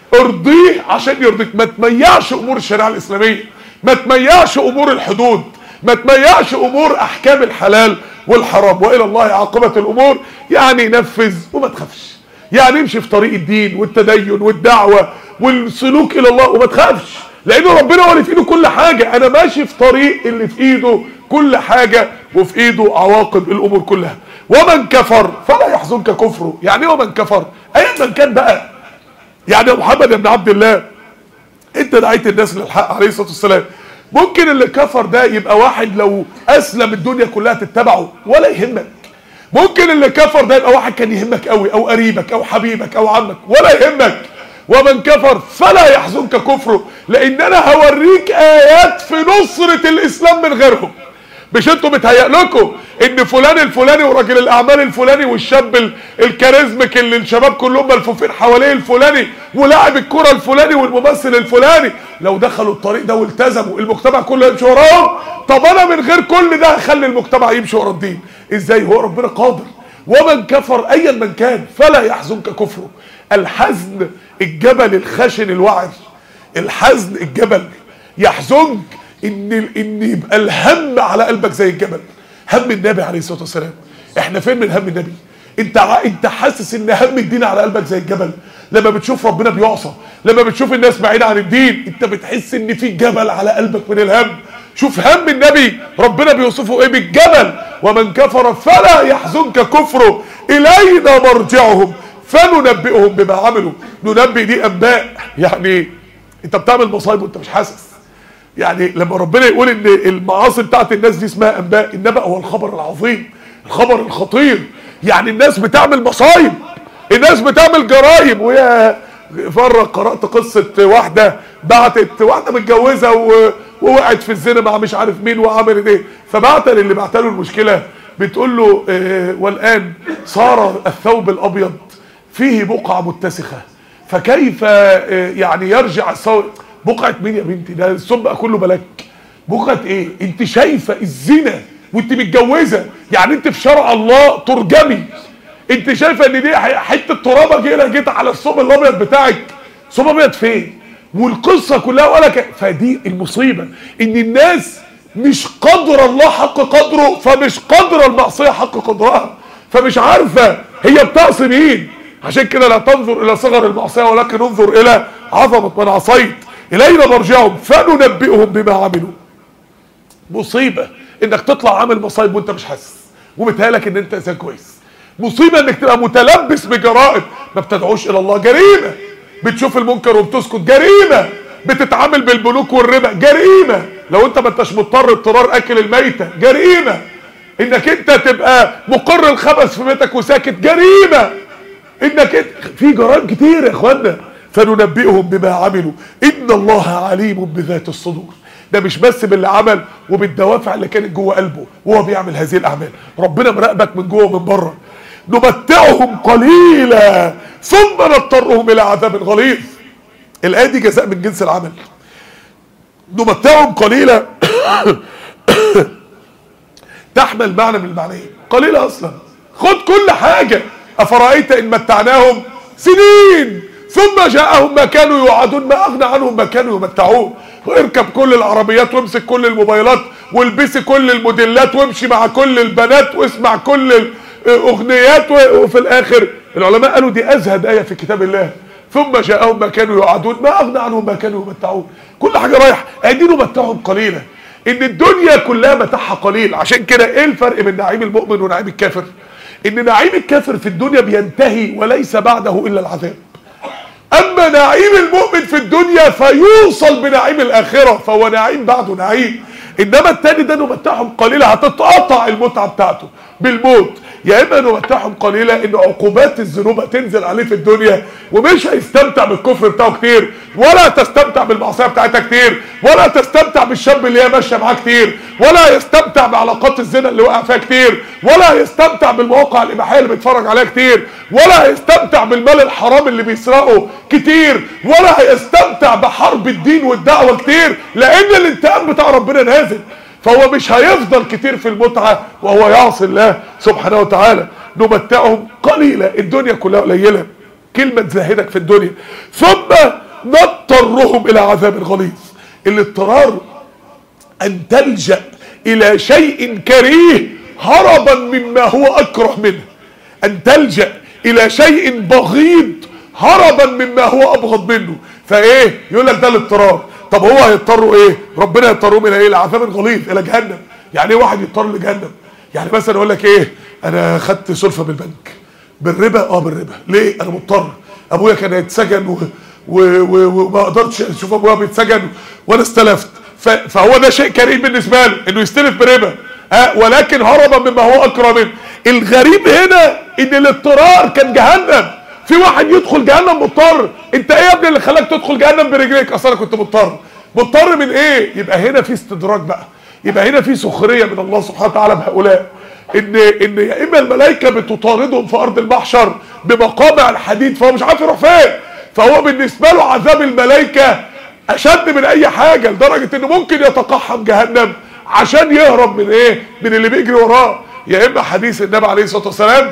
ارضيه عشان يرضيك ما تميعش امور الشريعه الاسلاميه ما تميعش امور الحدود ما تميعش امور احكام الحلال والحرام والى الله عاقبه الامور يعني نفذ وما تخافش يعني امشي في طريق الدين والتدين والدعوه والسلوك الى الله وما تخافش لان ربنا هو اللي في ايده كل حاجه انا ماشي في طريق اللي في ايده كل حاجه وفي ايده عواقب الامور كلها ومن كفر فلا يحزنك كفره يعني ايه ومن كفر ايا من كان بقى يعني يا محمد بن عبد الله انت دعيت الناس للحق عليه الصلاه والسلام ممكن اللي كفر ده يبقى واحد لو اسلم الدنيا كلها تتبعه ولا يهمك ممكن اللي كفر ده يبقى واحد كان يهمك قوي او قريبك او حبيبك او عمك ولا يهمك ومن كفر فلا يحزنك كفره لان انا هوريك ايات في نصرة الاسلام من غيرهم مش انتوا متهيأ لكم ان فلان الفلاني وراجل الاعمال الفلاني والشاب الكاريزمك اللي الشباب كلهم ملفوفين حواليه الفلاني ولاعب الكره الفلاني والممثل الفلاني لو دخلوا الطريق ده والتزموا المجتمع كله يمشي وراهم طب انا من غير كل ده هخلي المجتمع يمشي ورا الدين ازاي هو ربنا قادر ومن كفر ايا من كان فلا يحزنك كفره الحزن الجبل الخشن الوعر الحزن الجبل يحزنك ان ان يبقى الهم على قلبك زي الجبل هم النبي عليه الصلاه والسلام احنا فين من هم النبي انت ع... انت حاسس ان هم الدين على قلبك زي الجبل لما بتشوف ربنا بيعصى لما بتشوف الناس بعيدة عن الدين انت بتحس ان في جبل على قلبك من الهم شوف هم النبي ربنا بيوصفه ايه بالجبل ومن كفر فلا يحزنك كفره الينا مرجعهم فننبئهم بما عملوا ننبئ دي انباء يعني انت بتعمل مصايب وانت مش حاسس يعني لما ربنا يقول ان المعاصي بتاعت الناس دي اسمها انباء النبأ هو الخبر العظيم الخبر الخطير يعني الناس بتعمل مصايب الناس بتعمل جرائم وهي مرة قرأت قصة واحدة بعتت واحدة متجوزة و... ووقعت في الزنا مع مش عارف مين وعملت ايه فبعت للي بعت له المشكلة بتقول له اه والآن صار الثوب الأبيض فيه بقعة متسخة فكيف اه يعني يرجع الثوب بقعة مين يا بنتي ده الثوب بقى كله بلاك بقعة ايه انت شايفة الزنا وانت متجوزة يعني انت في شرع الله ترجمي انت شايفه ان دي حته ترابه كده جيت على الصوب الابيض بتاعك صوب ابيض فين والقصه كلها ولا ك... فدي المصيبه ان الناس مش قدر الله حق قدره فمش قدر المعصيه حق قدرها فمش عارفه هي بتعصي مين عشان كده لا تنظر الى صغر المعصيه ولكن انظر الى عظمه من عصيت الينا مرجعهم فننبئهم بما عملوا مصيبه انك تطلع عامل مصايب وانت مش حاسس ومتهيألك ان انت انسان كويس مصيبه انك تبقى متلبس بجرائم ما بتدعوش الى الله جريمه بتشوف المنكر وبتسكت جريمه بتتعامل بالبنوك والربا جريمه لو انت ما انتش مضطر اضطرار اكل الميته جريمه انك انت تبقى مقر الخبث في بيتك وساكت جريمه انك انت في جرائم كتير يا اخوانا فننبئهم بما عملوا ان الله عليم بذات الصدور ده مش بس باللي عمل وبالدوافع اللي كانت جوه قلبه وهو بيعمل هذه الاعمال ربنا مراقبك من جوه ومن بره نمتعهم قليلا ثم نضطرهم الى عذاب غليظ الايه دي جزاء من جنس العمل نمتعهم قليلا تحمل معنى من المعنيين قليلا اصلا خد كل حاجه افرايت ان متعناهم سنين ثم جاءهم ما كانوا يوعدون ما اغنى عنهم ما كانوا يمتعون واركب كل العربيات وامسك كل الموبايلات والبسي كل الموديلات وامشي مع كل البنات واسمع كل الاغنيات وفي الاخر العلماء قالوا دي ازهد ايه في كتاب الله ثم جاءهم ما كانوا يوعدون ما اغنى عنهم ما كانوا يمتعون كل حاجه رايح ادي نمتعهم قليلا ان الدنيا كلها متاعها قليل عشان كده ايه الفرق بين نعيم المؤمن ونعيم الكافر ان نعيم الكافر في الدنيا بينتهي وليس بعده الا العذاب اما نعيم المؤمن في الدنيا فيوصل بنعيم الاخره فهو نعيم بعده نعيم انما التاني ده نمتعهم قليلا هتتقطع المتعه بتاعته بالموت يا اما نمتعهم قليلا ان عقوبات الذنوب هتنزل عليه في الدنيا ومش هيستمتع بالكفر بتاعه كتير ولا تستمتع بالمعصيه بتاعتها كتير ولا تستمتع بالشاب اللي هي ماشيه معاه كتير ولا يستمتع بعلاقات الزنا اللي وقع فيها كتير ولا يستمتع بالمواقع الاباحيه اللي بيتفرج عليها كتير ولا يستمتع بالمال الحرام اللي بيسرقه كتير ولا هيستمتع بحرب الدين والدعوه كتير لان الانتقام بتاع ربنا نازل فهو مش هيفضل كتير في المتعة وهو يعصي الله سبحانه وتعالى نمتعهم قليلا الدنيا كلها قليلة كلمة تزهدك في الدنيا ثم نضطرهم إلى عذاب غليظ الاضطرار أن تلجأ إلى شيء كريه هربا مما هو أكره منه أن تلجأ إلى شيء بغيض هربا مما هو أبغض منه فإيه يقول لك ده الاضطرار طب هو هيضطروا ايه ربنا يضطرهم الى ايه لعذاب غليظ الى جهنم يعني ايه واحد يضطر لجهنم يعني مثلا يقول لك ايه انا خدت سلفه بالبنك بالربا اه بالربا ليه انا مضطر ابويا كان يتسجن و... و... و... وما قدرتش اشوف ابويا بيتسجن وانا استلفت ف... فهو ده شيء كريم بالنسبه له انه يستلف بربا ها ولكن هربا مما هو اكره منه الغريب هنا ان الاضطرار كان جهنم في واحد يدخل جهنم مضطر انت ايه يا ابني اللي خلاك تدخل جهنم برجليك اصل انا كنت مضطر مضطر من ايه يبقى هنا في استدراج بقى يبقى هنا في سخريه من الله سبحانه وتعالى بهؤلاء ان ان يا اما الملائكه بتطاردهم في ارض المحشر بمقامع الحديد فهو مش عارف يروح فين فهو بالنسبه له عذاب الملائكه اشد من اي حاجه لدرجه انه ممكن يتقحم جهنم عشان يهرب من ايه من اللي بيجري وراه يا اما حديث النبي عليه الصلاه والسلام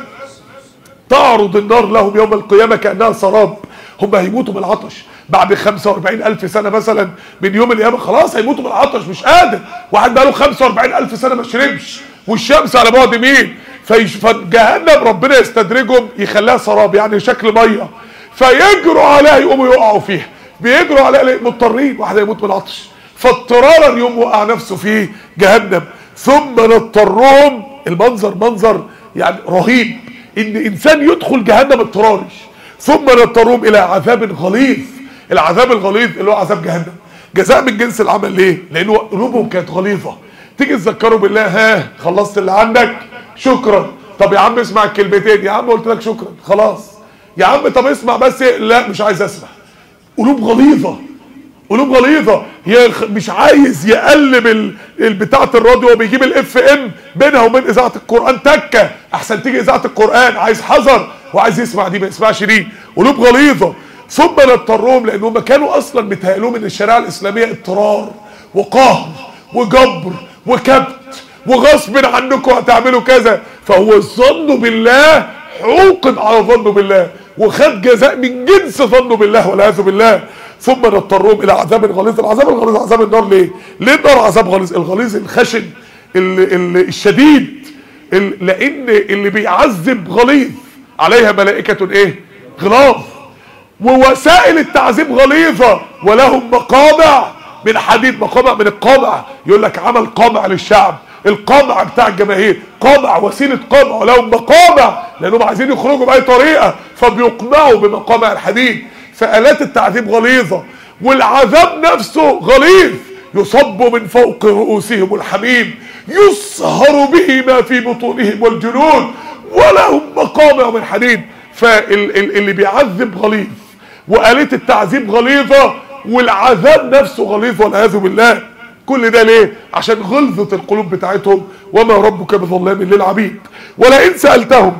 تعرض النار لهم يوم القيامة كأنها سراب هم هيموتوا من العطش بعد 45 ألف سنة مثلا من يوم القيامة خلاص هيموتوا من العطش مش قادر واحد بقاله 45 ألف سنة ما شربش والشمس على بعد مين فيش- فجهنم ربنا يستدرجهم يخليها سراب يعني شكل ميه فيجروا عليها يقوموا يقعوا فيها بيجروا عليها يلاقوا مضطرين واحد يموت من العطش فاضطرارا يقوم وقع نفسه في جهنم ثم نضطرهم المنظر منظر يعني رهيب ان انسان يدخل جهنم اضطراري ثم نضطرهم الى عذاب غليظ العذاب الغليظ اللي هو عذاب جهنم جزاء من جنس العمل ليه لانه قلوبهم كانت غليظه تيجي تذكروا بالله ها خلصت اللي عندك شكرا طب يا عم اسمع الكلمتين يا عم قلت لك شكرا خلاص يا عم طب اسمع بس لا مش عايز اسمع قلوب غليظه قلوب غليظه هي خ- مش عايز يقلب ال- البتاعه الراديو وبيجيب الاف ام بينها وبين اذاعه القران تكه احسن تيجي اذاعه القران عايز حذر وعايز يسمع دي ما يسمعش دي قلوب غليظه ثم نضطرهم لان هم كانوا اصلا متهيألهم ان الشريعه الاسلاميه اضطرار وقهر وجبر وكبت وغصب عنكم هتعملوا كذا فهو الظن بالله عوقب على ظنه بالله وخد جزاء من جنس ظنه بالله والعياذ بالله ثم نضطرهم الى عذاب غليظ العذاب الغليظ عذاب النار ليه ليه النار عذاب غليظ الغليظ الخشن ال ال الشديد ال لان اللي بيعذب غليظ عليها ملائكه ايه غلاظ ووسائل التعذيب غليظة ولهم مقامع من حديد مقامع من القمع يقول لك عمل قمع للشعب القمع بتاع الجماهير قمع وسيلة قمع ولهم مقامع لانهم عايزين يخرجوا بأي طريقة فبيقمعوا بمقامع الحديد فآلات التعذيب غليظة والعذاب نفسه غليظ يصب من فوق رؤوسهم الحميم يصهر به ما في بطونهم والجنود ولهم مقامع من حديد فاللي بيعذب غليظ وآلة التعذيب غليظة والعذاب نفسه غليظ والعياذ بالله كل ده ليه عشان غلظة القلوب بتاعتهم وما ربك بظلام للعبيد ولئن سألتهم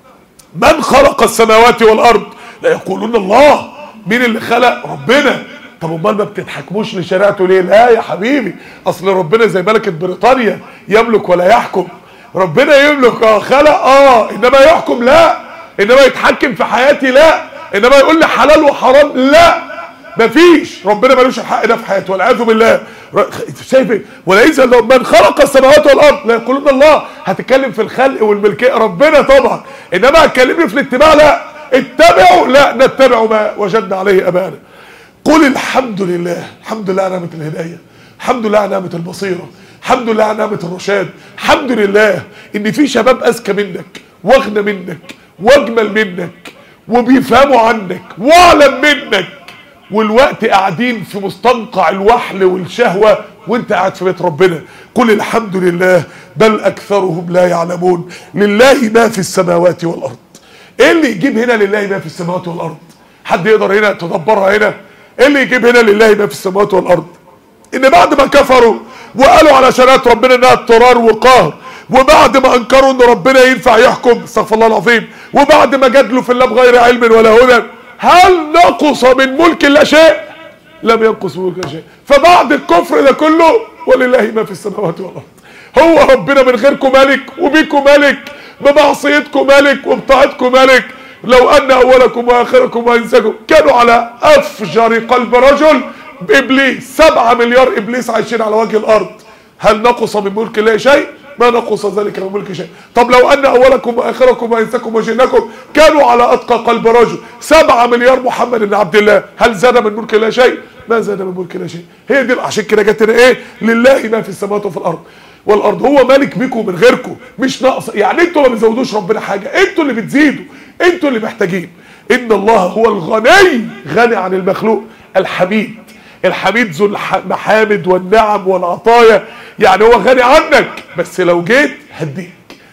من خلق السماوات والارض لا يقولون الله مين اللي خلق ربنا طب امال ما بتتحكموش لشريعته ليه لا يا حبيبي اصل ربنا زي ملكه بريطانيا يملك ولا يحكم ربنا يملك اه خلق اه انما يحكم لا انما يتحكم في حياتي لا انما يقول لي حلال وحرام لا مفيش ربنا ملوش الحق ده في حياته والعياذ بالله ر- شايف إيه؟ ولئن سألتهم من خلق السماوات والارض لا يقولون الله هتتكلم في الخلق والملكيه ربنا طبعا انما هتكلمني في الاتباع لا اتبعوا لا نتبع ما وجدنا عليه ابانا قل الحمد لله الحمد لله على نعمه الهدايه الحمد لله على نعمه البصيره الحمد لله على نعمه الرشاد الحمد لله ان في شباب اذكى منك واغنى منك واجمل منك وبيفهموا عنك واعلم منك والوقت قاعدين في مستنقع الوحل والشهوة وانت قاعد في بيت ربنا قل الحمد لله بل اكثرهم لا يعلمون لله ما في السماوات والارض ايه اللي يجيب هنا لله ما في السماوات والارض حد يقدر هنا تدبرها هنا ايه اللي يجيب هنا لله ما في السماوات والارض ان بعد ما كفروا وقالوا على شريعه ربنا انها اضطرار وقهر وبعد ما انكروا ان ربنا ينفع يحكم استغفر الله العظيم وبعد ما جادلوا في الله بغير علم ولا هدى هل نقص من ملك الله شيء لم ينقص من ملك الله شيء فبعد الكفر ده كله ولله ما في السماوات والارض هو ربنا من غيركم ملك وبيكم ملك بمعصيتكم ملك وبطاعتكم ملك لو ان اولكم واخركم وانساكم كانوا على افجر قلب رجل ابليس سبعة مليار ابليس عايشين على وجه الارض هل نقص من ملك الله شيء ما نقص ذلك من ملك شيء طب لو ان اولكم واخركم وانساكم وجنكم كانوا على اتقى قلب رجل سبعة مليار محمد بن عبد الله هل زاد من ملك الله شيء ما زاد من ملك الله شيء هي دي عشان كده جت هنا ايه لله ما في السماوات وفي الارض والارض هو مالك بيكم من غيركم مش ناقص يعني انتوا ما بتزودوش ربنا حاجه انتوا اللي بتزيدوا انتوا اللي محتاجين ان الله هو الغني غني عن المخلوق الحميد الحميد ذو المحامد والنعم والعطايا يعني هو غني عنك بس لو جيت هديك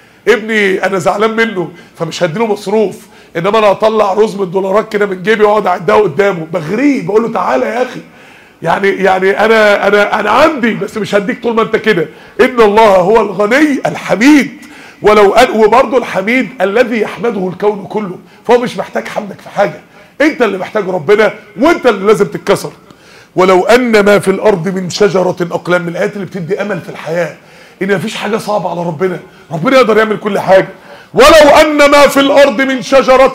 ابني انا زعلان منه فمش هديله مصروف انما انا اطلع رز من دولارات كده من جيبي واقعد اعدها قدامه بغريه بقول له تعالى يا اخي يعني يعني انا انا انا عندي بس مش هديك طول ما انت كده ان الله هو الغني الحميد ولو أن وبرضه الحميد الذي يحمده الكون كله فهو مش محتاج حمدك في حاجه انت اللي محتاج ربنا وانت اللي لازم تتكسر ولو ان ما في الارض من شجره اقلام من الايات اللي بتدي امل في الحياه ان مفيش حاجه صعبه على ربنا ربنا يقدر يعمل كل حاجه ولو ان ما في الارض من شجره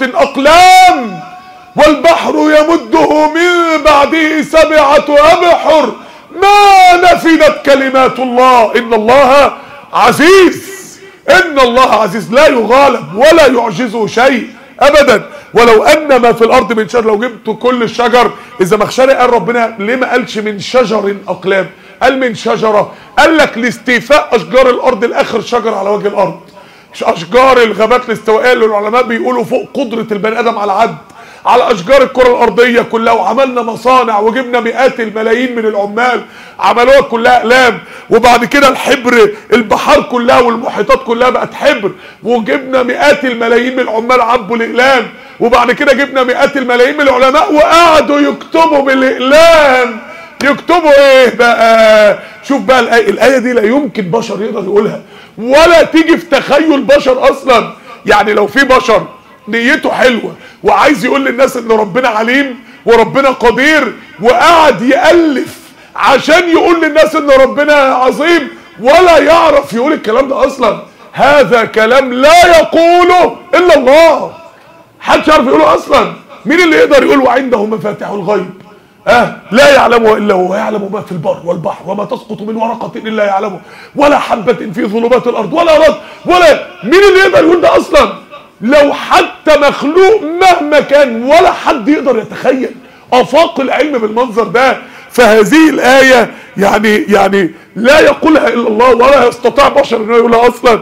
اقلام والبحر يمده من بعده سبعه ابحر ما نفدت كلمات الله ان الله عزيز ان الله عزيز لا يغالب ولا يعجزه شيء ابدا ولو ان ما في الارض من شجر لو جبت كل الشجر اذا مخشري قال ربنا ليه ما قالش من شجر اقلام قال من شجره قال لك لاستيفاء اشجار الارض لاخر شجر على وجه الارض اشجار الغابات الاستوائيه اللي العلماء بيقولوا فوق قدره البني ادم على العد على اشجار الكره الارضيه كلها وعملنا مصانع وجبنا مئات الملايين من العمال عملوها كلها اقلام وبعد كده الحبر البحار كلها والمحيطات كلها بقت حبر وجبنا مئات الملايين من العمال عبوا الاقلام وبعد كده جبنا مئات الملايين من العلماء وقعدوا يكتبوا بالاقلام يكتبوا ايه بقى شوف بقى الآية, الآية دي لا يمكن بشر يقدر يقولها ولا تيجي في تخيل بشر اصلا يعني لو في بشر نيته حلوة وعايز يقول للناس ان ربنا عليم وربنا قدير وقعد يألف عشان يقول للناس ان ربنا عظيم ولا يعرف يقول الكلام ده اصلا هذا كلام لا يقوله الا الله محدش يعرف يقوله اصلا مين اللي يقدر يقول وعنده مفاتيح الغيب أه لا يعلمه الا هو يعلم ما في البر والبحر وما تسقط من ورقه الا يعلمه ولا حبه في ظلمات الارض ولا رد ولا مين اللي يقدر يقول ده اصلا لو حتى مخلوق مهما كان ولا حد يقدر يتخيل افاق العلم بالمنظر ده فهذه الايه يعني يعني لا يقولها الا الله ولا يستطيع بشر انه يقولها اصلا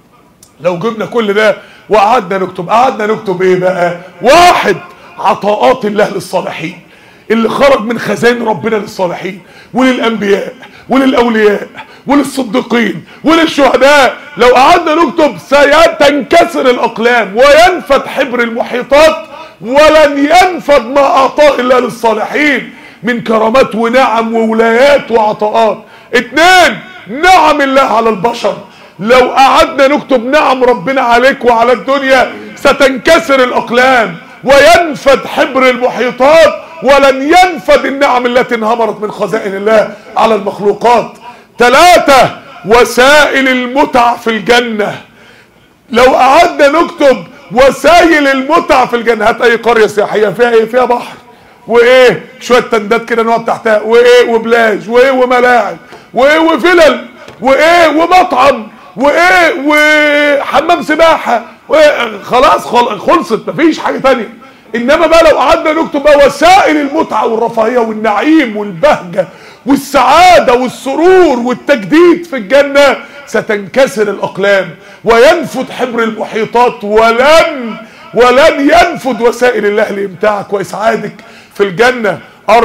لو جبنا كل ده وقعدنا نكتب قعدنا نكتب ايه بقى واحد عطاءات الله للصالحين اللي خرج من خزائن ربنا للصالحين وللانبياء وللاولياء وللصديقين وللشهداء لو قعدنا نكتب سيتنكسر الاقلام وينفد حبر المحيطات ولن ينفد ما اعطاه الله للصالحين من كرامات ونعم وولايات وعطاءات اتنين نعم الله على البشر لو قعدنا نكتب نعم ربنا عليك وعلى الدنيا ستنكسر الاقلام وينفد حبر المحيطات ولن ينفد النعم التي انهمرت من خزائن الله على المخلوقات ثلاثة وسائل المتع في الجنة لو قعدنا نكتب وسائل المتع في الجنة هات اي قرية سياحية فيها ايه فيها بحر وايه شوية تندات كده نقعد تحتها وايه وبلاج وايه وملاعب وايه وفلل وايه ومطعم وايه وحمام سباحة وايه خلاص خلصت مفيش حاجة تانية انما بقى لو قعدنا نكتب بقى وسائل المتعه والرفاهيه والنعيم والبهجه والسعاده والسرور والتجديد في الجنه ستنكسر الاقلام وينفد حبر المحيطات ولن ولن ينفد وسائل الله لامتاعك واسعادك في الجنه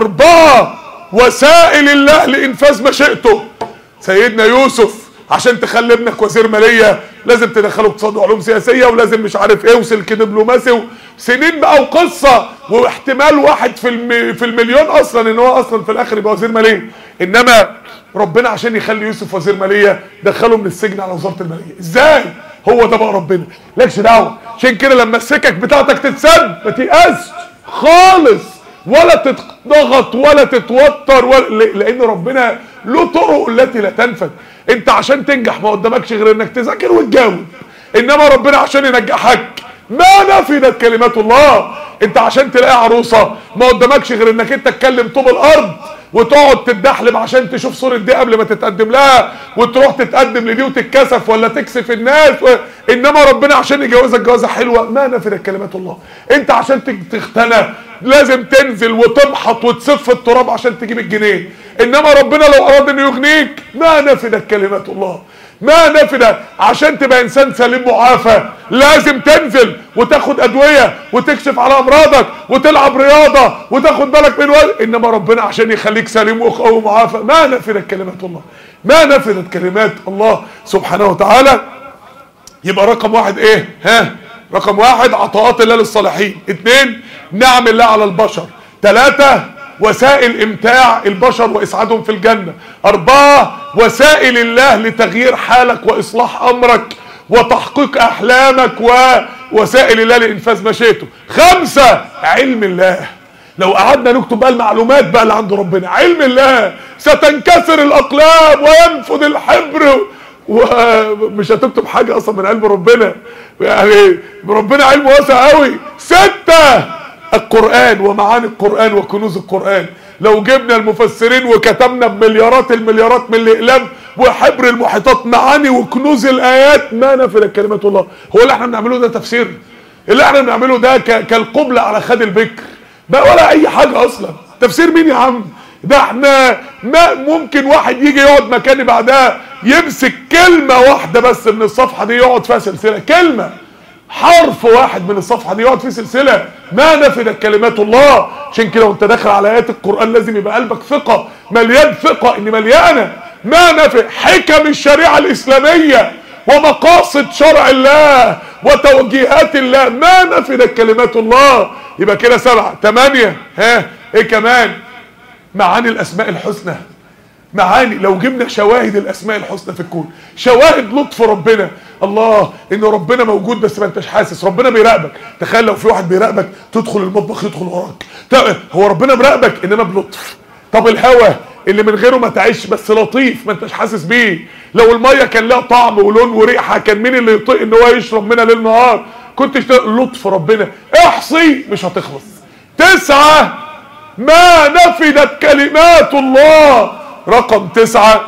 اربعه وسائل الله لانفاذ مشيئته سيدنا يوسف عشان تخلي ابنك وزير ماليه لازم تدخله اقتصاد وعلوم سياسيه ولازم مش عارف ايه وسلك دبلوماسي سنين بقى وقصه واحتمال واحد في الم... في المليون اصلا ان هو اصلا في الاخر يبقى وزير ماليه انما ربنا عشان يخلي يوسف وزير ماليه دخله من السجن على وزاره الماليه ازاي هو ده بقى ربنا لكش دعوه عشان كده لما السكك بتاعتك تتسد ما تيأسش خالص ولا تتضغط ولا تتوتر ولا لان ربنا له طرق التي لا تنفذ انت عشان تنجح ما قدامكش غير انك تذاكر وتجاوب انما ربنا عشان ينجحك ما نفذت كلمات الله انت عشان تلاقي عروسه ما قدامكش غير انك انت تكلم طوب الارض وتقعد تتدحلب عشان تشوف صورة دي قبل ما تتقدم لها وتروح تتقدم لدي وتتكسف ولا تكسف الناس و... انما ربنا عشان يجوزك جوازة حلوة ما نفذت كلمات الله انت عشان تختنى لازم تنزل وتمحط وتسف التراب عشان تجيب الجنيه انما ربنا لو اراد انه يغنيك ما نفذت كلمات الله ما نفذ عشان تبقى انسان سليم معافى لازم تنزل وتاخد ادويه وتكشف على امراضك وتلعب رياضه وتاخد بالك من وقت انما ربنا عشان يخليك سليم ومعافى ما نفذت كلمات الله ما نفذت كلمات الله سبحانه وتعالى يبقى رقم واحد ايه ها رقم واحد عطاءات الله للصالحين اتنين نعم الله على البشر ثلاثة وسائل امتاع البشر واسعادهم في الجنة اربعة وسائل الله لتغيير حالك واصلاح امرك وتحقيق احلامك ووسائل الله لانفاذ مشيئته خمسة علم الله لو قعدنا نكتب بقى المعلومات بقى اللي عند ربنا علم الله ستنكسر الاقلام وينفذ الحبر ومش هتكتب حاجة اصلا من علم ربنا يعني ربنا علمه واسع قوي ستة القرآن ومعاني القرآن وكنوز القرآن لو جبنا المفسرين وكتبنا بمليارات المليارات من الاقلام وحبر المحيطات معاني وكنوز الايات ما نفذت كلمات الله هو اللي احنا بنعمله ده تفسير اللي احنا بنعمله ده ك- كالقبلة على خد البكر بقى ولا اي حاجة اصلا تفسير مين يا عم ده احنا ما ممكن واحد يجي يقعد مكاني بعدها يمسك كلمة واحدة بس من الصفحة دي يقعد فيها سلسلة كلمة حرف واحد من الصفحة دي يقعد فيه سلسلة ما نفدت كلمات الله عشان كده وانت داخل على ايات القرآن لازم يبقى قلبك ثقة مليان ثقة ان مليانة ما نفد حكم الشريعة الاسلامية ومقاصد شرع الله وتوجيهات الله ما نفدت كلمات الله يبقى كده سبعة تمانية ها ايه كمان معاني الاسماء الحسنى معاني لو جبنا شواهد الاسماء الحسنى في الكون شواهد لطف ربنا الله ان ربنا موجود بس ما انتش حاسس ربنا بيراقبك تخيل لو في واحد بيراقبك تدخل المطبخ يدخل وراك ت- هو ربنا مراقبك انما بلطف طب الهوا اللي من غيره ما تعيش بس لطيف ما انتش حاسس بيه لو الميه كان لها طعم ولون وريحه كان مين اللي يطيق ان هو يشرب منها ليل نهار كنت تشت- لطف ربنا احصي مش هتخلص تسعه ما نفدت كلمات الله رقم تسعة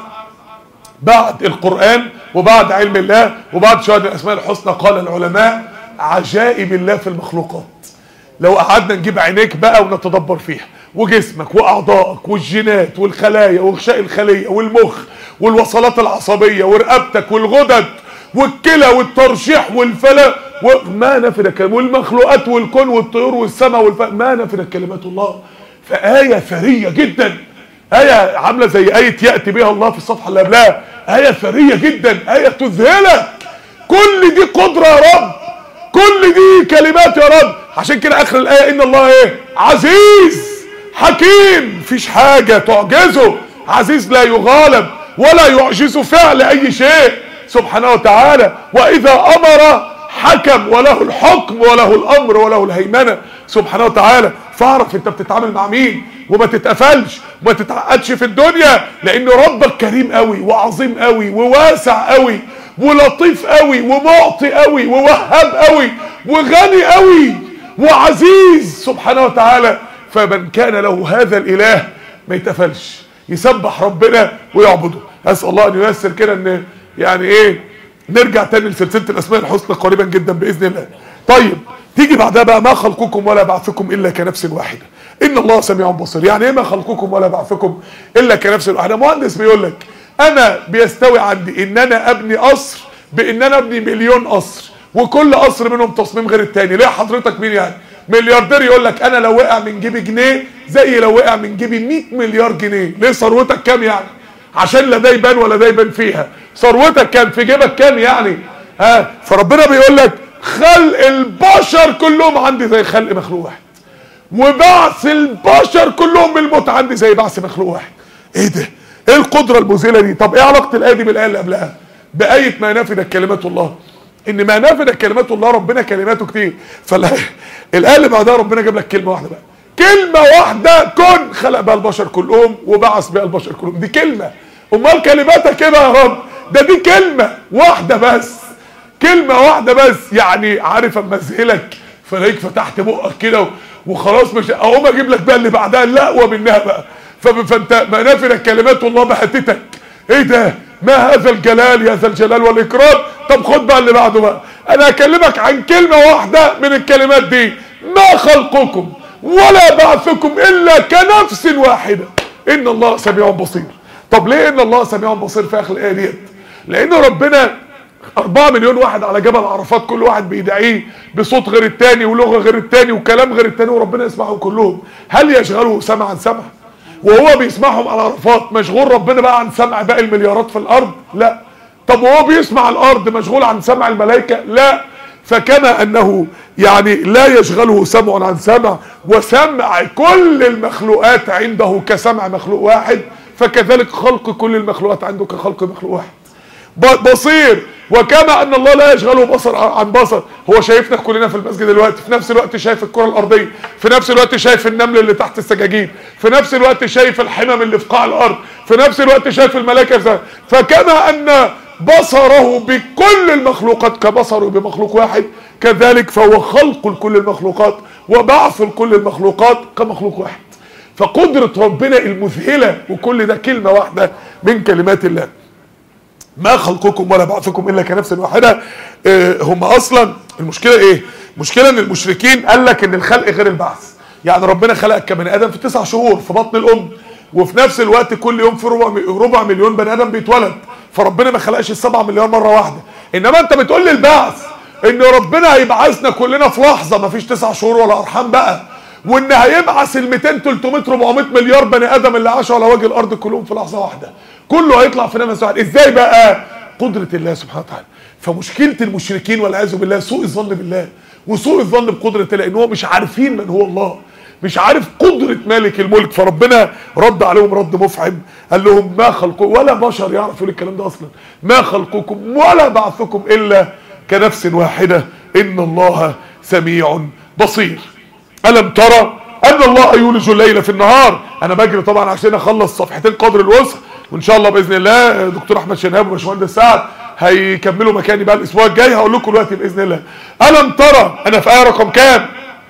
بعد القرآن وبعد علم الله وبعد شهادة الأسماء الحسنى قال العلماء عجائب الله في المخلوقات لو قعدنا نجيب عينيك بقى ونتدبر فيها وجسمك واعضائك والجينات والخلايا وغشاء الخليه والمخ والوصلات العصبيه ورقبتك والغدد والكلى والترشيح والفلا وما نفد كلمات والمخلوقات والكون والطيور والسماء والف... ما نفدت كلمات الله فآية ثرية جدا آية عاملة زي آية يأتي بها الله في الصفحة اللي قبلها آية ثرية جدا آية تذهلك كل دي قدرة يا رب كل دي كلمات يا رب عشان كده اخر الايه ان الله ايه عزيز حكيم مفيش حاجه تعجزه عزيز لا يغالب ولا يعجز فعل اي شيء سبحانه وتعالى واذا امر حكم وله الحكم وله الامر وله الهيمنه سبحانه وتعالى فاعرف انت بتتعامل مع مين وما تتقفلش وما تتعقدش في الدنيا لان ربك كريم قوي وعظيم قوي وواسع قوي ولطيف قوي ومعطي قوي ووهاب قوي وغني قوي وعزيز سبحانه وتعالى فمن كان له هذا الاله ما يتقفلش يسبح ربنا ويعبده اسال الله ان ييسر كده ان يعني ايه نرجع تاني لسلسله الاسماء الحسنى قريبا جدا باذن الله طيب تيجي بعدها بقى ما خلقكم ولا بعثكم الا كنفس واحده ان الله سميع بصير يعني ايه ما خلقكم ولا بعثكم الا كنفس واحده مهندس بيقول لك انا بيستوي عندي ان انا ابني قصر بان انا ابني مليون قصر وكل قصر منهم تصميم غير التاني ليه حضرتك مين يعني ملياردير يقول لك انا لو وقع من جيبي جنيه زي لو وقع من جيبي 100 مليار جنيه ليه ثروتك كام يعني عشان لا ده يبان ولا ده يبان فيها ثروتك كام في جيبك كام يعني ها فربنا بيقول لك خلق البشر كلهم عندي زي خلق مخلوق واحد وبعث البشر كلهم بالموت عندي زي بعث مخلوق واحد ايه ده ايه القدره المذهله دي طب ايه علاقه الايه دي بالايه اللي قبلها بايه ما نفدت كلمات الله ان ما نفدت كلمات الله ربنا كلماته كتير فالايه الايه اللي بعدها ربنا جاب لك كلمه واحده بقى كلمه واحده كن خلق بها البشر كلهم وبعث بها البشر كلهم دي كلمه امال كلماتك ايه بقى يا رب ده دي كلمه واحده بس كلمه واحده بس يعني عارف اما اذهلك فلاقيك فتحت بقك كده وخلاص مش اقوم اجيب لك بقى اللي بعدها لا اقوى منها بقى فانت منافذ كلمات الله بهتتك ايه ده ما هذا الجلال يا ذا الجلال والاكرام طب خد بقى اللي بعده بقى انا هكلمك عن كلمه واحده من الكلمات دي ما خلقكم ولا بعثكم الا كنفس واحده ان الله سميع بصير طب ليه ان الله سميع بصير في اخر الايه ديت لان ربنا أربعة مليون واحد على جبل عرفات كل واحد بيدعيه بصوت غير التاني ولغة غير التاني وكلام غير التاني وربنا يسمعهم كلهم هل يشغله سمع عن سمع وهو بيسمعهم على عرفات مشغول ربنا بقى عن سمع باقي المليارات في الأرض لا طب وهو بيسمع الأرض مشغول عن سمع الملائكة لا فكما أنه يعني لا يشغله سمع عن سمع وسمع كل المخلوقات عنده كسمع مخلوق واحد فكذلك خلق كل المخلوقات عنده كخلق مخلوق واحد بصير وكما ان الله لا يشغله بصر عن بصر هو شايفنا كلنا في المسجد دلوقتي في نفس الوقت شايف الكره الارضيه في نفس الوقت شايف النمل اللي تحت السجاجيد في نفس الوقت شايف الحمم اللي في قاع الارض في نفس الوقت شايف الملائكه فكما ان بصره بكل المخلوقات كبصره بمخلوق واحد كذلك فهو خلق لكل المخلوقات وبعث لكل المخلوقات كمخلوق واحد فقدرة ربنا المذهلة وكل ده كلمة واحدة من كلمات الله ما خلقكم ولا بعثكم الا كنفس واحده آه، هم اصلا المشكله ايه المشكله ان المشركين قال لك ان الخلق غير البعث يعني ربنا خلقك كبني ادم في تسع شهور في بطن الام وفي نفس الوقت كل يوم في ربع ربع مليون بني ادم بيتولد فربنا ما خلقش السبعة مليار مره واحده انما انت بتقول لي البعث ان ربنا هيبعثنا كلنا في لحظه ما فيش تسع شهور ولا ارحام بقى وان هيبعث ال 200 300 400 مليار بني ادم اللي عاشوا على وجه الارض كلهم في لحظه واحده كله هيطلع في نفس واحد ازاي بقى قدره الله سبحانه وتعالى فمشكله المشركين والعياذ بالله سوء الظن بالله وسوء الظن بقدره الله ان هو مش عارفين من هو الله مش عارف قدرة مالك الملك فربنا رد عليهم رد مفعم قال لهم ما خلقكم ولا بشر يعرف يقول الكلام ده اصلا ما خلقكم ولا بعثكم الا كنفس واحدة ان الله سميع بصير ألم ترى أن الله يولج الليل في النهار أنا بجري طبعا عشان أخلص صفحتين قدر الوسع وإن شاء الله بإذن الله دكتور أحمد شناب وباشمهندس سعد هيكملوا مكاني بقى الأسبوع الجاي هقول لكم دلوقتي بإذن الله ألم ترى أنا في آية رقم كام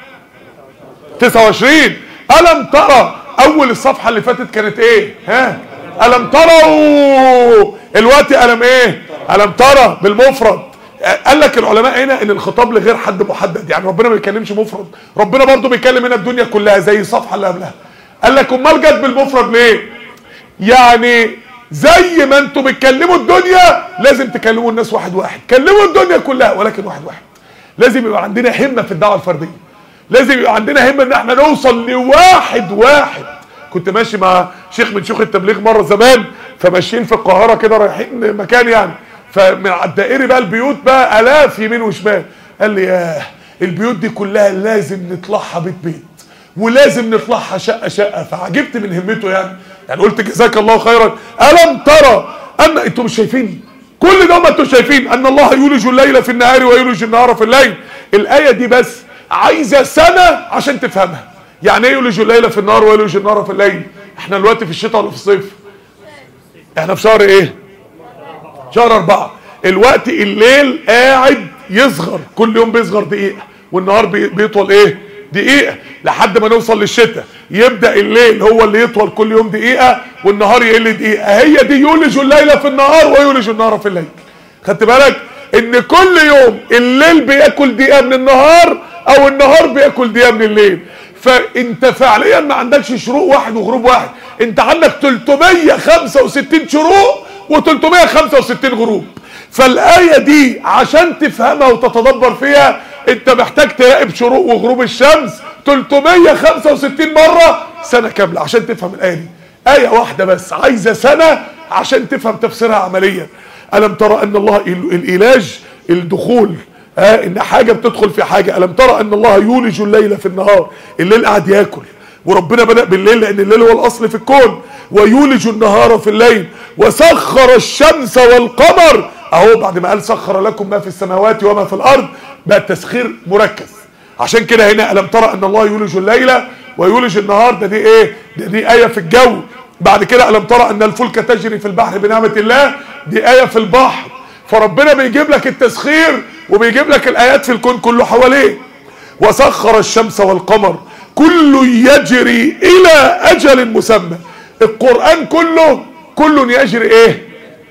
29 ألم ترى أول الصفحة اللي فاتت كانت إيه ها ألم تروا الوقت ألم إيه ألم ترى بالمفرد قال لك العلماء هنا ان الخطاب لغير حد محدد يعني ربنا ما بيتكلمش مفرد ربنا برضو بيتكلم هنا الدنيا كلها زي الصفحه اللي قبلها قال لك امال جت بالمفرد ليه يعني زي ما انتوا بتكلموا الدنيا لازم تكلموا الناس واحد واحد كلموا الدنيا كلها ولكن واحد واحد لازم يبقى عندنا همه في الدعوه الفرديه لازم يبقى عندنا همه ان احنا نوصل لواحد واحد كنت ماشي مع شيخ من شيوخ التبليغ مره زمان فماشيين في القاهره كده رايحين مكان يعني فمن على الدائري بقى البيوت بقى الاف يمين وشمال قال لي ياه البيوت دي كلها لازم نطلعها بيت بيت ولازم نطلعها شقه شقه فعجبت من همته يعني يعني قلت جزاك الله خيرا الم ترى ان انتم مش شايفين كل ده ما انتم شايفين ان الله يولج الليل في النهار ويولج النهار في الليل الايه دي بس عايزه سنه عشان تفهمها يعني ايه يولج الليل في النهار ويولج النهار في الليل احنا دلوقتي في الشتاء ولا في الصيف احنا في شهر ايه شهر أربعة الوقت الليل قاعد يصغر كل يوم بيصغر دقيقة والنهار بيطول ايه دقيقة لحد ما نوصل للشتاء يبدأ الليل هو اللي يطول كل يوم دقيقة والنهار يقل دقيقة هي دي يولج الليل في النهار ويولج النهار في الليل خدت بالك ان كل يوم الليل بياكل دقيقة من النهار او النهار بياكل دقيقة من الليل فانت فعليا ما عندكش شروق واحد وغروب واحد انت عندك 365 شروق و365 غروب فالآية دي عشان تفهمها وتتدبر فيها انت محتاج تراقب شروق وغروب الشمس 365 مرة سنة كاملة عشان تفهم الآية دي آية واحدة بس عايزة سنة عشان تفهم تفسيرها عمليا ألم ترى أن الله العلاج الدخول ها ان حاجة بتدخل في حاجة ألم ترى أن الله يولج الليل في النهار الليل قاعد ياكل وربنا بدأ بالليل لأن الليل هو الأصل في الكون ويولج النهار في الليل وسخر الشمس والقمر اهو بعد ما قال سخر لكم ما في السماوات وما في الارض بقى التسخير مركز عشان كده هنا الم ترى ان الله يولج الليل ويولج النهار ده دي ايه ده دي ايه في الجو بعد كده الم ترى ان الفلك تجري في البحر بنعمه الله دي ايه في البحر فربنا بيجيب لك التسخير وبيجيب لك الايات في الكون كله حواليه وسخر الشمس والقمر كل يجري الى اجل مسمى القرآن كله كل يجري ايه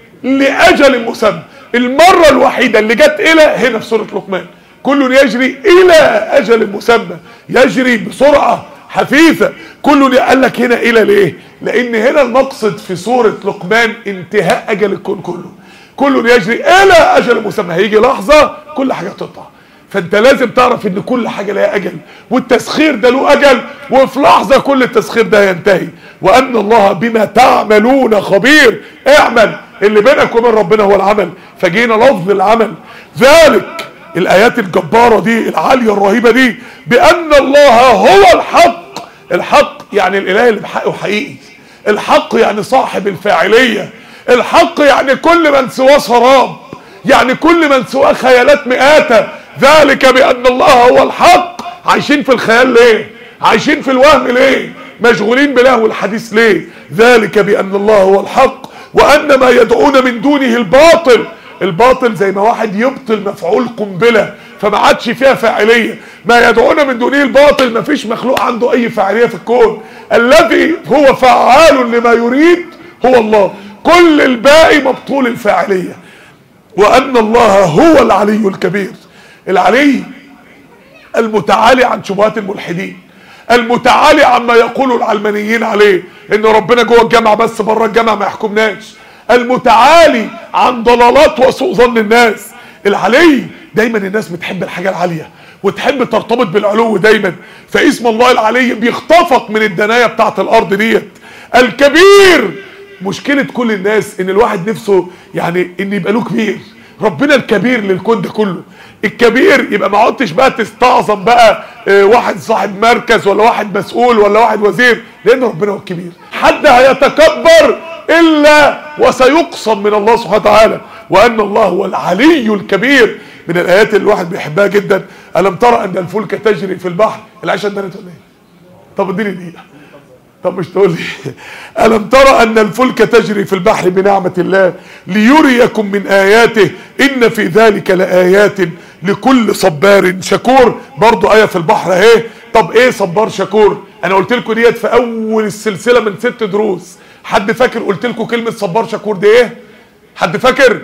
لأجل مسمى المرة الوحيدة اللي جت الى هنا في سورة لقمان كل يجري الى اجل مسمى يجري بسرعة حثيثة كل قال لك هنا الى ليه لان هنا المقصد في سورة لقمان انتهاء اجل الكون كله كل يجري الى اجل مسمى هيجي لحظة كل حاجة تقطع فانت لازم تعرف ان كل حاجة لها اجل والتسخير ده له اجل وفي لحظة كل التسخير ده ينتهي وان الله بما تعملون خبير اعمل اللي بينك وبين ربنا هو العمل فجينا لفظ العمل ذلك الايات الجبارة دي العالية الرهيبة دي بان الله هو الحق الحق يعني الاله اللي بحقه حقيقي الحق يعني صاحب الفاعلية الحق يعني كل من سواه سراب يعني كل من سواه خيالات مئاتة ذلك بان الله هو الحق عايشين في الخيال ليه عايشين في الوهم ليه مشغولين بلهو الحديث ليه ذلك بان الله هو الحق وان ما يدعون من دونه الباطل الباطل زي ما واحد يبطل مفعول قنبله فما عادش فيها فاعليه ما يدعون من دونه الباطل ما فيش مخلوق عنده اي فاعليه في الكون الذي هو فعال لما يريد هو الله كل الباقي مبطول الفاعليه وان الله هو العلي الكبير العلي المتعالي عن شبهات الملحدين المتعالي عما يقول العلمانيين عليه ان ربنا جوه الجامعه بس بره الجامعه ما يحكمناش المتعالي عن ضلالات وسوء ظن الناس العلي دايما الناس بتحب الحاجه العاليه وتحب ترتبط بالعلو دايما فاسم الله العلي بيخطفك من الدنايه بتاعت الارض ديت الكبير مشكله كل الناس ان الواحد نفسه يعني ان يبقى له كبير ربنا الكبير للكون ده كله الكبير يبقى ما عدتش بقى تستعظم بقى اه واحد صاحب مركز ولا واحد مسؤول ولا واحد وزير لان ربنا هو الكبير حد هيتكبر الا وسيقسم من الله سبحانه وتعالى وان الله هو العلي الكبير من الايات اللي الواحد بيحبها جدا الم ترى ان الفلك تجري في البحر العشاء اتدنت ولا ايه طب اديني دقيقه طب مش تقول لي ألم ترى أن الفلك تجري في البحر بنعمة الله ليريكم من آياته إن في ذلك لآيات لكل صبار شكور برضو آية في البحر اهي طب إيه صبار شكور أنا قلت لكم ديت في أول السلسلة من ست دروس حد فاكر قلت لكم كلمة صبار شكور دي إيه حد فاكر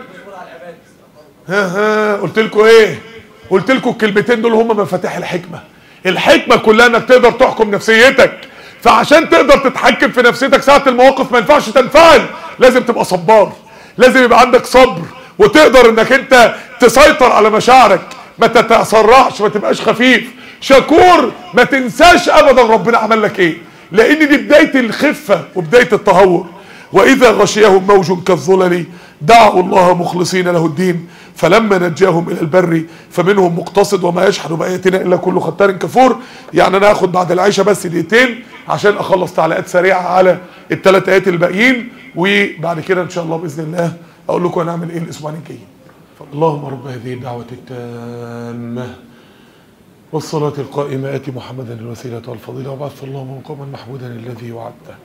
ها ها قلت لكم إيه قلت لكم الكلمتين دول هم مفاتيح الحكمة الحكمة كلها انك تقدر تحكم نفسيتك فعشان تقدر تتحكم في نفسيتك ساعة المواقف ما ينفعش تنفعل لازم تبقى صبار لازم يبقى عندك صبر وتقدر انك انت تسيطر على مشاعرك ما تتسرعش ما تبقاش خفيف شكور ما تنساش ابدا ربنا عمل لك ايه لان دي بداية الخفة وبداية التهور واذا غشيهم موج كالظلل دعوا الله مخلصين له الدين فلما نجاهم الى البر فمنهم مقتصد وما يجحد باياتنا الا كل ختار كفور يعني انا هاخد بعد العشاء بس دقيقتين عشان اخلص تعليقات سريعه على الثلاث ايات الباقيين وبعد كده ان شاء الله باذن الله اقول لكم هنعمل ايه الاسبوعين الجايين اللهم رب هذه الدعوه التامه والصلاة القائمة آتي محمدا الوسيلة والفضيلة وبعث اللهم مقاما محمودا الذي وعدته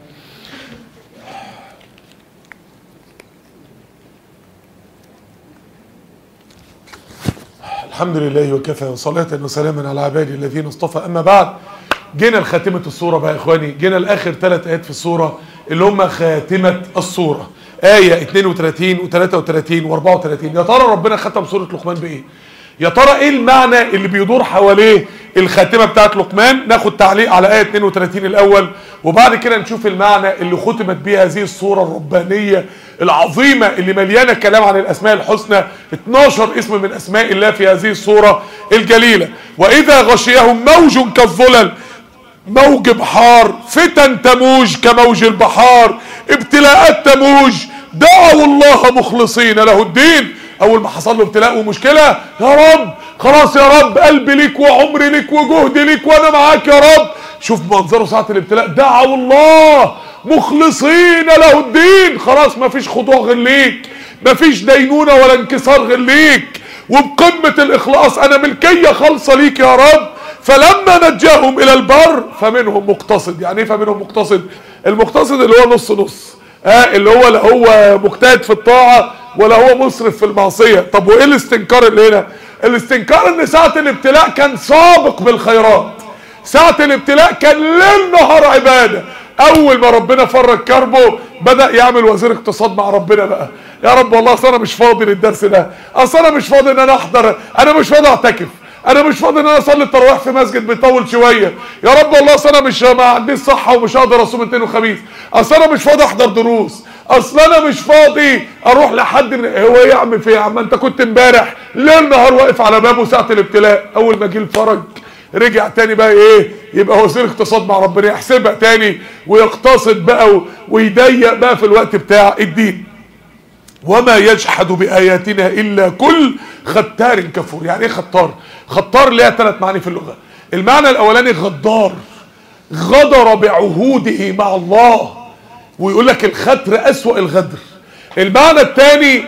الحمد لله وكفى وصلاة وسلاما على عبادي الذين اصطفى أما بعد جينا لخاتمة الصورة بقى يا إخواني جينا لآخر ثلاث آيات في الصورة اللي هم خاتمة الصورة آية 32 و33 و34 يا ترى ربنا ختم سورة لقمان بإيه؟ يا ترى ايه المعنى اللي بيدور حواليه الخاتمه بتاعت لقمان ناخد تعليق على ايه 32 الاول وبعد كده نشوف المعنى اللي ختمت بيه هذه الصوره الربانيه العظيمه اللي مليانه كلام عن الاسماء الحسنى 12 اسم من اسماء الله في هذه الصوره الجليله واذا غشيهم موج كالظلل موج بحار فتن تموج كموج البحار ابتلاءات تموج دعوا الله مخلصين له الدين اول ما حصل له ابتلاء ومشكله يا رب خلاص يا رب قلبي ليك وعمري ليك وجهدي ليك وانا معاك يا رب شوف منظره ساعه الابتلاء دعوا الله مخلصين له الدين خلاص ما فيش خضوع غير ليك ما فيش دينونه ولا انكسار غير ليك وبقمه الاخلاص انا ملكيه خالصه ليك يا رب فلما نجاهم الى البر فمنهم مقتصد يعني ايه فمنهم مقتصد المقتصد اللي هو نص نص اه اللي هو لا هو مجتهد في الطاعه ولا هو مسرف في المعصيه طب وايه الاستنكار اللي هنا الاستنكار ان ساعه الابتلاء كان سابق بالخيرات ساعه الابتلاء كان ليل نهار عباده اول ما ربنا فرج كربه بدا يعمل وزير اقتصاد مع ربنا بقى يا رب والله اصل انا مش فاضي للدرس ده اصل انا مش فاضي ان انا احضر انا مش فاضي اعتكف انا مش فاضي ان انا اصلي التراويح في مسجد بيطول شويه يا رب والله اصل انا مش ما عنديش صحه ومش هقدر اصوم اثنين وخميس اصل انا مش فاضي احضر دروس اصل انا مش فاضي اروح لحد من هو ايه يا عم في يا عم انت كنت امبارح ليل نهار واقف على بابه ساعه الابتلاء اول ما جه الفرج رجع تاني بقى ايه يبقى وزير اقتصاد مع ربنا يحسبها تاني ويقتصد بقى ويضيق بقى في الوقت بتاع الدين وما يجحد بآياتنا إلا كل ختار كفور يعني ايه ختار ختار ليها ثلاث معاني في اللغة المعنى الأولاني غدار غدر بعهوده مع الله ويقول لك الختر أسوأ الغدر المعنى الثاني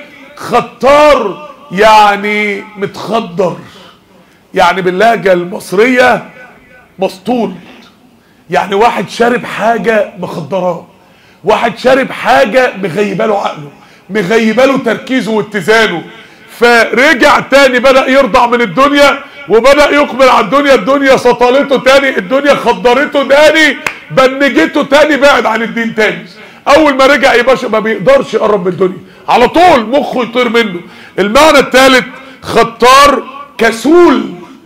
ختار يعني متخدر يعني باللهجة المصرية مسطول يعني واحد شارب حاجة مخدراه واحد شارب حاجة مغيبه له عقله مغيبه له تركيزه واتزانه فرجع تاني بدأ يرضع من الدنيا وبدأ يقبل على الدنيا الدنيا سطلته تاني الدنيا خدرته تاني بنجته تاني بعد عن الدين تاني اول ما رجع يباشر ما بيقدرش يقرب من الدنيا على طول مخه يطير منه المعنى الثالث خطار كسول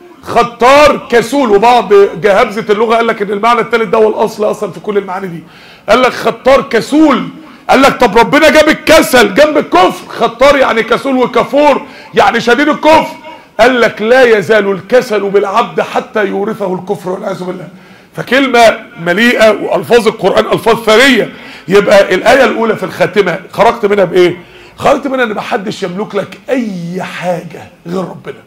خطار كسول وبعض جهابزة اللغة قال لك ان المعنى الثالث ده هو الاصل اصلا في كل المعاني دي قال لك خطار كسول قال لك طب ربنا جاب الكسل جنب الكفر خطار يعني كسول وكفور يعني شديد الكفر قال لك لا يزال الكسل بالعبد حتى يورثه الكفر والعياذ بالله فكلمة مليئة والفاظ القرآن الفاظ ثرية يبقى الآية الأولى في الخاتمة خرجت منها بإيه؟ خرجت منها ان محدش يملك لك اي حاجة غير ربنا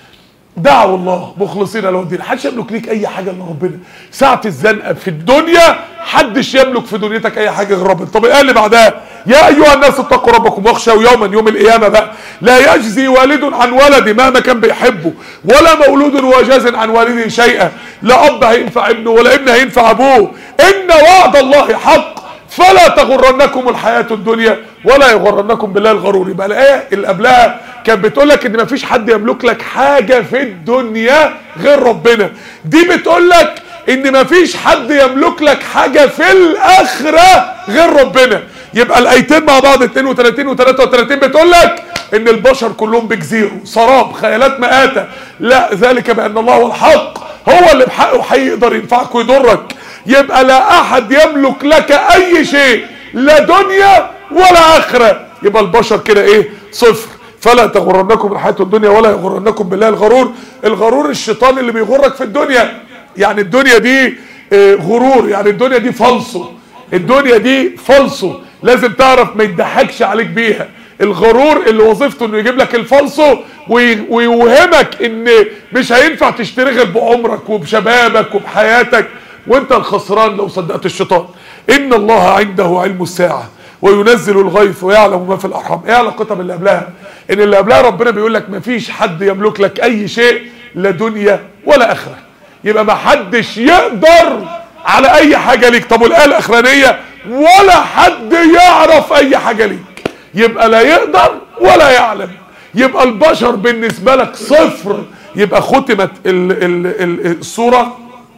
دعوا الله مخلصين له الدين حدش يملك ليك اي حاجه الا ربنا ساعه الزنقه في الدنيا حدش يملك في دنيتك اي حاجه غير ربنا طب الايه اللي بعدها يا ايها الناس اتقوا ربكم واخشوا يوما يوم القيامه بقى لا يجزي والد عن ولده مهما كان بيحبه ولا مولود هو جاز عن والده شيئا لا اب هينفع ابنه ولا ابن هينفع ابوه ان وعد الله حق فلا تغرنكم الحياة الدنيا ولا يغرنكم بالله الغرور يبقى الايه اللي قبلها كانت بتقول لك ان مفيش حد يملك لك حاجة في الدنيا غير ربنا دي بتقول لك ان مفيش حد يملك لك حاجة في الاخرة غير ربنا يبقى الايتين مع بعض 32 و 33 بتقول لك ان البشر كلهم بجزيروا سراب خيالات مآتة لا ذلك بان الله هو الحق هو اللي بحقه هيقدر ينفعك ويضرك يبقى لا احد يملك لك اي شيء لا دنيا ولا اخره يبقى البشر كده ايه صفر فلا تغرنكم الحياه الدنيا ولا يغرنكم بالله الغرور الغرور الشيطان اللي بيغرك في الدنيا يعني الدنيا دي آه، غرور يعني الدنيا دي فالصو الدنيا دي فالصو لازم تعرف ما يضحكش عليك بيها الغرور اللي وظيفته انه يجيب لك الفالصو وي- ويوهمك ان مش هينفع تشتري غير بعمرك وبشبابك وبحياتك وانت الخسران لو صدقت الشيطان ان الله عنده علم الساعه وينزل الغيث ويعلم ما في الارحام ايه علاقتها باللي قبلها ان اللي قبلها ربنا بيقول لك مفيش حد يملك لك اي شيء لا دنيا ولا اخره يبقى ما حدش يقدر على اي حاجه ليك طب والايه الاخرانيه ولا حد يعرف اي حاجه ليك يبقى لا يقدر ولا يعلم يبقى البشر بالنسبه لك صفر يبقى ختمت ال ال ال الصوره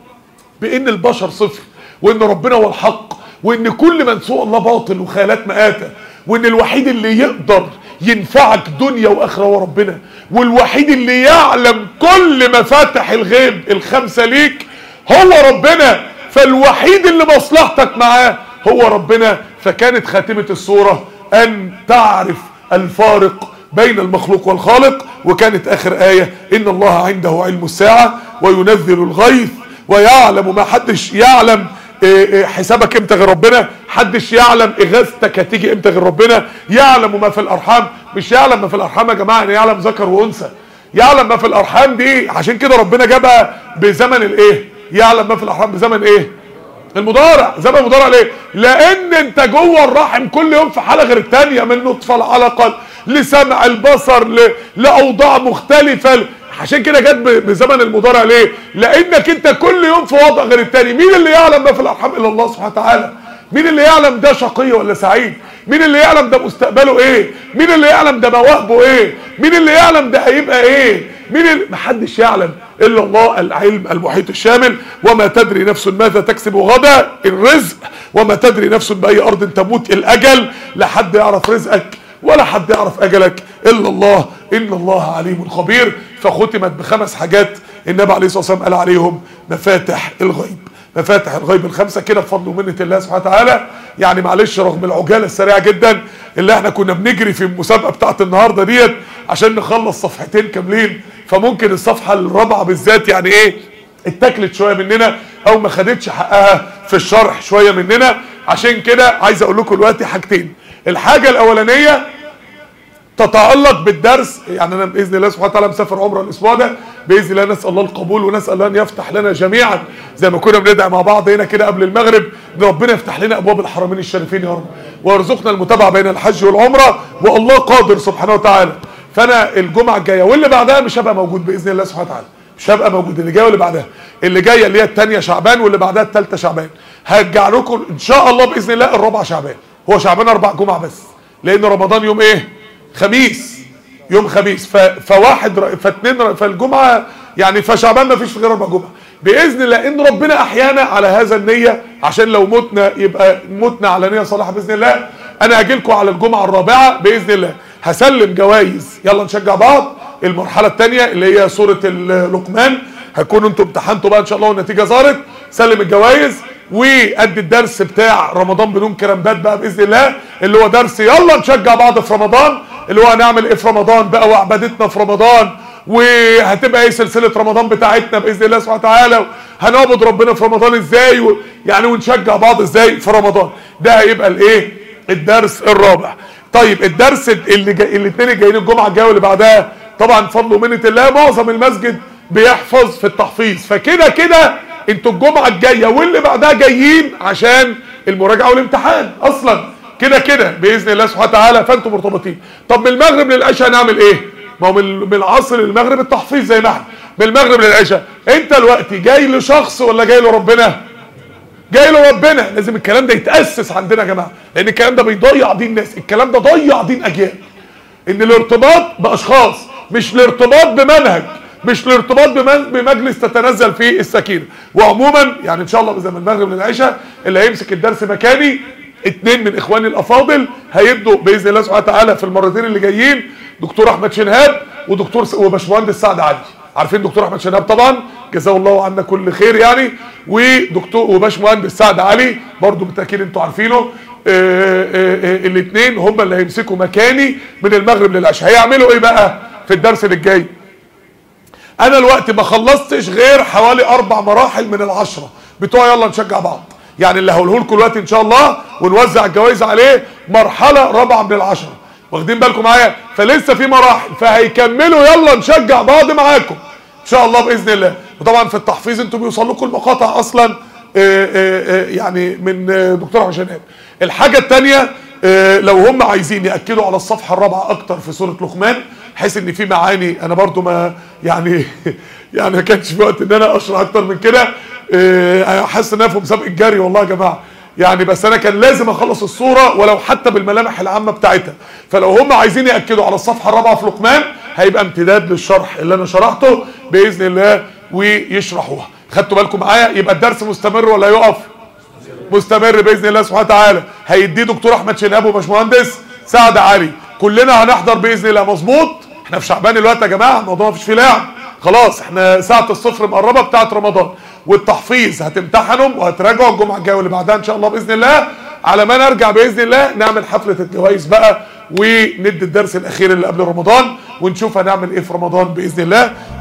بان البشر صفر وان ربنا هو الحق وان كل من سوى الله باطل وخيالات مآتة وان الوحيد اللي يقدر ينفعك دنيا واخره هو ربنا والوحيد اللي يعلم كل مفاتح الغيب الخمسه ليك هو ربنا فالوحيد اللي مصلحتك معاه هو ربنا فكانت خاتمه السوره ان تعرف الفارق بين المخلوق والخالق وكانت اخر ايه ان الله عنده علم الساعه وينزل الغيث ويعلم ما حدش يعلم إيه إيه حسابك امتى غير ربنا حدش يعلم اغاثتك هتيجي امتى غير ربنا يعلم ما في الارحام مش يعلم ما في الارحام يا جماعه يعني يعلم ذكر وانثى يعلم ما في الارحام دي عشان كده ربنا جابها بزمن الايه يعلم ما في الارحام بزمن ايه المضارع زمن المضارع ليه لان انت جوه الرحم كل يوم في حاله غير الثانيه من نطفه العلقه لسمع البصر ل... لاوضاع مختلفه عشان كده جت ب- بزمن المضارع ليه لانك انت كل يوم في وضع غير التاني مين اللي يعلم ما في الارحام الا الله سبحانه وتعالى مين اللي يعلم ده شقي ولا سعيد مين اللي يعلم ده مستقبله ايه مين اللي يعلم ده مواهبه ايه مين اللي يعلم ده هيبقى ايه مين اللي محدش يعلم الا الله العلم المحيط الشامل وما تدري نفس ماذا تكسب غدا الرزق وما تدري نفس باي ارض تموت الاجل لا حد يعرف رزقك ولا حد يعرف اجلك الا الله ان الله عليم خبير فختمت بخمس حاجات النبي عليه الصلاه والسلام قال عليهم مفاتح الغيب مفاتح الغيب الخمسه كده بفضل ومنه الله سبحانه وتعالى يعني معلش رغم العجاله السريعه جدا اللي احنا كنا بنجري في المسابقه بتاعت النهارده ديت عشان نخلص صفحتين كاملين فممكن الصفحه الرابعه بالذات يعني ايه اتاكلت شويه مننا او ما خدتش حقها في الشرح شويه مننا عشان كده عايز اقول لكم دلوقتي حاجتين الحاجه الاولانيه تتعلق بالدرس يعني انا باذن الله سبحانه وتعالى مسافر عمره الاسبوع ده باذن الله نسال الله القبول ونسال الله ان يفتح لنا جميعا زي ما كنا بندعي مع بعض هنا كده قبل المغرب ان ربنا يفتح لنا ابواب الحرمين الشريفين يا رب ويرزقنا المتابعه بين الحج والعمره والله قادر سبحانه وتعالى فانا الجمعه الجايه واللي بعدها مش هبقى موجود باذن الله سبحانه وتعالى مش هبقى موجود اللي جايه واللي بعدها اللي جايه اللي هي الثانيه شعبان واللي بعدها الثالثه شعبان هرجع لكم ان شاء الله باذن الله الرابعه شعبان هو شعبان اربع جمعه بس لان رمضان يوم ايه خميس يوم خميس ف... فواحد ر... فاتنين ر... فالجمعه يعني فشعبان ما فيش غير اربع جمعه باذن الله ان ربنا احيانا على هذا النيه عشان لو متنا يبقى متنا على نيه صالحه باذن الله انا هاجي لكم على الجمعه الرابعه باذن الله هسلم جوائز يلا نشجع بعض المرحله الثانيه اللي هي سوره لقمان هتكونوا انتوا امتحنتوا بقى ان شاء الله والنتيجه ظهرت سلم الجوائز وادي الدرس بتاع رمضان بدون كرامبات بقى باذن الله اللي هو درس يلا نشجع بعض في رمضان اللي هو هنعمل ايه في رمضان بقى وعبادتنا في رمضان وهتبقى ايه سلسله رمضان بتاعتنا باذن الله سبحانه وتعالى هنعبد ربنا في رمضان ازاي و... يعني ونشجع بعض ازاي في رمضان ده هيبقى الايه الدرس الرابع طيب الدرس اللي جاي الاثنين الجايين الجمعه الجايه واللي بعدها طبعا فضل ومنه الله معظم المسجد بيحفظ في التحفيظ فكده كده انتوا الجمعه الجايه واللي بعدها جايين عشان المراجعه والامتحان اصلا كده كده باذن الله سبحانه وتعالى فانتم مرتبطين طب من المغرب للعشاء هنعمل ايه ما هو من من العصر للمغرب التحفيظ زي ما احنا من المغرب للعشاء انت دلوقتي جاي لشخص ولا جاي لربنا جاي لربنا لازم الكلام ده يتاسس عندنا يا جماعه لان الكلام ده بيضيع دين ناس الكلام ده ضيع دين اجيال ان الارتباط باشخاص مش الارتباط بمنهج مش الارتباط بمجلس تتنزل فيه السكينه وعموما يعني ان شاء الله زي ما المغرب للعشاء اللي هيمسك الدرس مكاني اتنين من اخواني الافاضل هيبدوا باذن الله سبحانه وتعالى في المرتين اللي جايين دكتور احمد شنهاب ودكتور وباشمهندس سعد علي عارفين دكتور احمد شنهاب طبعا جزاه الله عنا كل خير يعني ودكتور وباشمهندس سعد علي برضو بالتاكيد انتوا عارفينه الاثنين هم اللي هيمسكوا مكاني من المغرب للعشاء هيعملوا ايه بقى في الدرس اللي جاي انا الوقت ما خلصتش غير حوالي اربع مراحل من العشرة بتوع يلا نشجع بعض يعني اللي هقوله لكم دلوقتي ان شاء الله ونوزع الجوائز عليه مرحله رابعه من العشره واخدين بالكم معايا فلسه في مراحل فهيكملوا يلا نشجع بعض معاكم ان شاء الله باذن الله وطبعا في التحفيظ انتوا بيوصل لكم المقاطع اصلا آآ آآ يعني من دكتور عبد الشناب الحاجه الثانيه لو هم عايزين ياكدوا على الصفحه الرابعه اكتر في سوره لقمان بحيث ان في معاني انا برضو ما يعني يعني ما كانش في وقت ان انا اشرح اكتر من كده حاسس ان انا في مسابقه جري والله يا جماعه يعني بس انا كان لازم اخلص الصوره ولو حتى بالملامح العامه بتاعتها فلو هم عايزين ياكدوا على الصفحه الرابعه في لقمان هيبقى امتداد للشرح اللي انا شرحته باذن الله ويشرحوها خدتوا بالكم معايا يبقى الدرس مستمر ولا يقف مستمر باذن الله سبحانه وتعالى هيديه دكتور احمد شناب وباشمهندس سعد علي كلنا هنحضر باذن الله مظبوط احنا في شعبان الوقت يا جماعه الموضوع مفيش فيه لعب خلاص احنا ساعه الصفر مقربه بتاعه رمضان والتحفيظ هتمتحنوا وهتراجعوا الجمعه الجايه واللي بعدها ان شاء الله باذن الله على ما نرجع باذن الله نعمل حفله الجوائز بقى وندي الدرس الاخير اللي قبل رمضان ونشوف هنعمل ايه في رمضان باذن الله